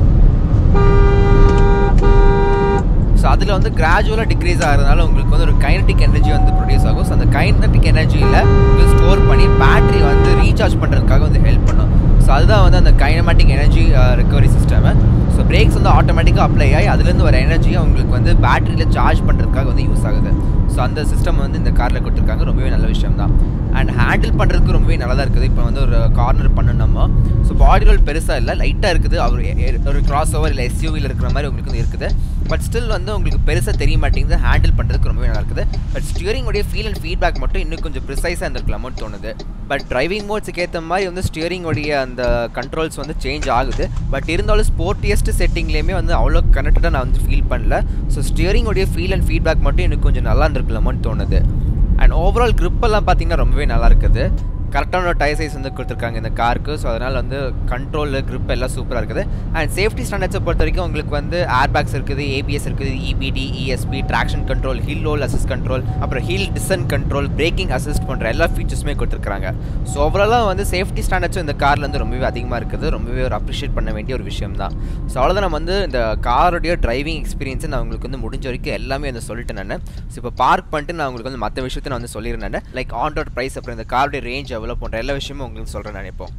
ஸோ அதில் வந்து கிராஜுவலாக டிக்ரீஸ் ஆகிறதுனால உங்களுக்கு வந்து ஒரு கைனட்டிக் எனர்ஜி வந்து ப்ரொடியூஸ் ஆகும் ஸோ அந்த கைனட்டிக் எனர்ஜியில் உங்களுக்கு ஸ்டோர் பண்ணி பேட்டரி வந்து ரீசார்ஜ் பண்ணுறதுக்காக வந்து ஹெல்ப் பண்ணும் ஸோ அதுதான் வந்து அந்த kinematic energy recovery system so brakes வந்து ஆட்டோமேட்டிக்காக அப்ளை ஆகி அதுலேருந்து வர எனர்ஜியை உங்களுக்கு வந்து பேட்டரியில் சார்ஜ் பண்ணுறதுக்காக வந்து யூஸ் ஆகுது ஸோ அந்த சிஸ்டம் வந்து இந்த காரில் கொடுத்துருக்காங்க ரொம்பவே நல்ல விஷயம் தான் அண்ட் ஹேண்டில் பண்ணுறதுக்கு ரொம்பவே நல்லா தான் இருக்குது இப்போ வந்து ஒரு கார்னர் பண்ணணுமோ ஸோ பாடி ரோல் பெருசாக இல்லை லைட்டாக இருக்குது அவர் ஒரு கிராஸ் ஓவர் இல்லை எஸ்யூவியில் இருக்கிற மாதிரி உங்களுக்கு வந்து இருக்குது பட் ஸ்டில் வந்து உங்களுக்கு பெருசாக தெரிய மாட்டேங்குது ஹேண்டில் பண்ணுறதுக்கு ரொம்பவே நல்லா இருக்குது பட் ஸ்டியரிங் உடைய ஃபீல் அண்ட் ஃபீட்பேக் மட்டும் இன்னும் கொஞ்சம் ப்ரிசைஸாக இருந்திருக்கலாமோன்னு தோணுது பட் டிரைவிங் மோட்ஸுக்கு ஏற்ற மாதிரி வந்து ஸ்டியரிங் உடைய அந்த கண்ட்ரோல்ஸ் வந்து சேஞ்ச் ஆகுது பட் இருந்தாலும் ஸ்போர்ட்டியஸ்ட் செட்டிங்லேயுமே வந்து அவ்வளோ கனெக்டடாக நான் வந்து ஃபீல் பண்ணல ஸோ ஸ்டியரிங் உடைய ஃபீல் அண்ட் ஃபீட்பேக் மட்டும் எனக்கு கொஞ்சம் நல்லா இருந்திருக்கலாமோன்னு தோணுது அண்ட் ஓவரால் grip எல்லாம் பார்த்தீங்கன்னா ரொம்பவே நல்லா இருக்குது கரெக்டான டயர் சைஸ் வந்து கொடுத்துருக்காங்க இந்த காருக்கு ஸோ அதனால் வந்து கண்ட்ரோல் grip எல்லாம் சூப்பராக இருக்குது அண்ட் சேஃப்டி ஸ்டாண்டர்ட்ஸை பொறுத்த வரைக்கும் உங்களுக்கு வந்து ஏர் பேக்ஸ் இருக்குது ஏபிஎஸ் இருக்குது EBD ESP traction control hill hold assist control அப்புறம் hill descent control braking assist போன்ற எல்லா ஃபீச்சர்ஸுமே கொடுத்துருக்காங்க ஸோ ஓவராலாக வந்து சேஃப்டி ஸ்டாண்டர்ட்ஸும் இந்த காரில் வந்து ரொம்பவே அதிகமாக இருக்குது ரொம்பவே ஒரு அப்ரிஷியேட் பண்ண வேண்டிய ஒரு விஷயம் தான் ஸோ அவ்வளோதான் நம்ம வந்து இந்த காரோடைய டிரைவிங் எக்ஸ்பீரியன்ஸை நான் உங்களுக்கு வந்து முடிஞ்ச வரைக்கும் எல்லாமே வந்து சொல்லிட்டேன் நான் ஸோ இப்போ பார்க் பண்ணிட்டு நான் உங்களுக்கு வந்து மற்ற விஷயத்தை நான் வந்து சொல்லியிருந்தேன் லைக் ஆன் ரோட் ப்ரைஸ் அப்புறம் இந்த காரோடைய ரேஞ்ச் எவ்வளோ போன்ற எல்லா விஷயமும் உங்களுக்கு சொல்கிறேன் நான் இப்போ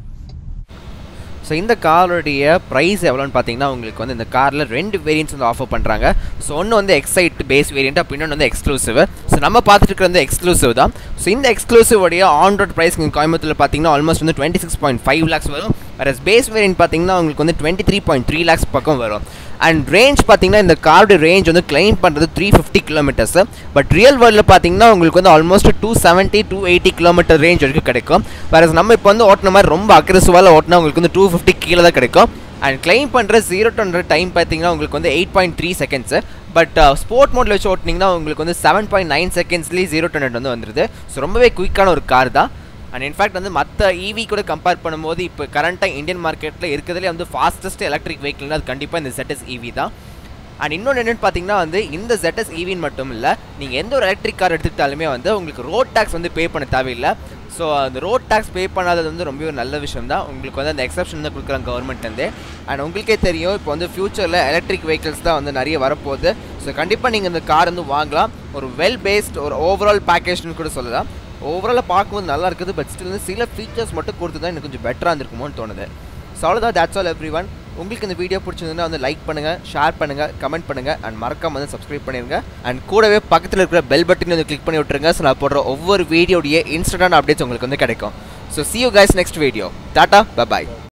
ஸோ இந்த காரோடைய ப்ரைஸ் எவ்வளோன்னு பார்த்தீங்கன்னா உங்களுக்கு வந்து இந்த காரில் ரெண்டு வேரியன்ட்ஸ் வந்து ஆஃபர் பண்ணுறாங்க ஸோ ஒன்று வந்து எக்ஸைட் பேஸ் வேரியண்ட் அப்போ இன்னொன்று வந்து எக்ஸ்க்ளூசிவ் ஸோ நம்ம பார்த்துட்டு இருக்கிற வந்து எக்ஸ்க்ளூசிவ் தான் ஸோ இந்த எக்ஸ்க்ளூசிவ் உடைய ஆன் ரோட் ப்ரைஸ் நீங்கள் கோயம்புத்தூரில் பார்த்தீங்கன்னா ஆல்மோஸ்ட் வந்து twenty six point five lakhs வரும் வேறு பேஸ் வேரியன்ட் பார்த்தீங்கன்னா உங்களுக்கு வந்து twenty three point three lakhs பக்கம் வரும் அண்ட் ரேஞ்ச் பார்த்தீங்கன்னா இந்த காரோட ரேஞ்ச் வந்து கிளைம் பண்ணுறது three fifty kilometres but real வேர்ல்டில் பார்த்தீங்கன்னா உங்களுக்கு வந்து almost two seventy two eighty kilometre range வரைக்கும் கிடைக்கும் வேறு நம்ம இப்போ வந்து ஓட்டின மாதிரி ரொம்ப அக்ரெசிவாக ஓட்டினா உங்களுக்கு வந்து டூ ஃபிஃப்டி கீழே தான் கிடைக்கும் அண்ட் கிளைம் பண்ணுற ஜீரோ டு ஹண்ட்ரட் டைம் பார்த்தீங்கன்னா உங்களுக்கு வந்து eight point three seconds but sport மோடில் வச்சு ஓட்டினீங்கன்னா உங்களுக்கு வந்து செவன் பாயிண்ட் நைன் செகண்ட்ஸ்லேயே ஜீரோ டு ஹண்ட்ரட் வந்து வந்துருது ஸோ ரொம்பவே குயிக்கான ஒரு கார் தான் அண்ட் இன்ஃபேக்ட் வந்து மற்ற ஈவி கூட கம்பேர் பண்ணும்போது இப்போ கரண்ட்டாக இந்தியன் மார்க்கெட்டில் இருக்கிறதுலே வந்து ஃபாஸ்டஸ்ட் எலக்ட்ரிக் வெஹிக்கிள்னா அது கண்டிப்பாக இந்த ZS ஈவி தான் அண்ட் இன்னொன்று என்னென்னு பார்த்தீங்கன்னா வந்து இந்த ZS ஈவின்னு மட்டும் இல்லை நீங்கள் எந்த ஒரு எலக்ட்ரிக் கார் எடுத்துக்கிட்டாலுமே வந்து உங்களுக்கு ரோட் டேக்ஸ் வந்து பே பண்ண தேவையில்லை ஸோ அந்த ரோட் டேக்ஸ் பே பண்ணாதது வந்து ரொம்ப ஒரு நல்ல விஷயம் தான் உங்களுக்கு வந்து அந்த எக்ஸப்ஷன் தான் கொடுக்குறாங்க கவர்மெண்ட்லேருந்து அண்ட் உங்களுக்கே தெரியும் இப்போ வந்து ஃப்யூச்சரில் எலக்ட்ரிக் வெஹிக்கிள்ஸ் தான் வந்து நிறைய வரப்போகுது ஸோ கண்டிப்பாக நீங்கள் இந்த கார் வந்து வாங்கலாம் ஒரு வெல் பேஸ்ட் ஒரு ஓவரால் பேக்கேஜ்னு கூட சொல்லலாம் ஓவராலாக பார்க்கும்போது நல்லா இருக்குது பட் ஸ்டில் வந்து சில ஃபீச்சர்ஸ் மட்டும் கொடுத்து தான் எனக்கு கொஞ்சம் பெட்டராக இருந்திருக்குமோன்னு தோணுது ஸோ அவ்வளோதான் தேட்ஸ் ஆல் எவ்ரி ஒன் உங்களுக்கு இந்த வீடியோ பிடிச்சிருந்ததுன்னா வந்து லைக் பண்ணுங்கள் ஷேர் பண்ணுங்கள் கமெண்ட் பண்ணுங்கள் அண்ட் மறக்காம வந்து சப்ஸ்கிரைப் பண்ணிடுங்க அண்ட் கூடவே பக்கத்தில் இருக்கிற பெல் பட்டன் வந்து கிளிக் பண்ணி விட்டுருங்க ஸோ நான் போடுற ஒவ்வொரு வீடியோடைய இன்ஸ்டன்ட் அப்டேட்ஸ் உங்களுக்கு வந்து கிடைக்கும் so see you guys next video டாட்டா bye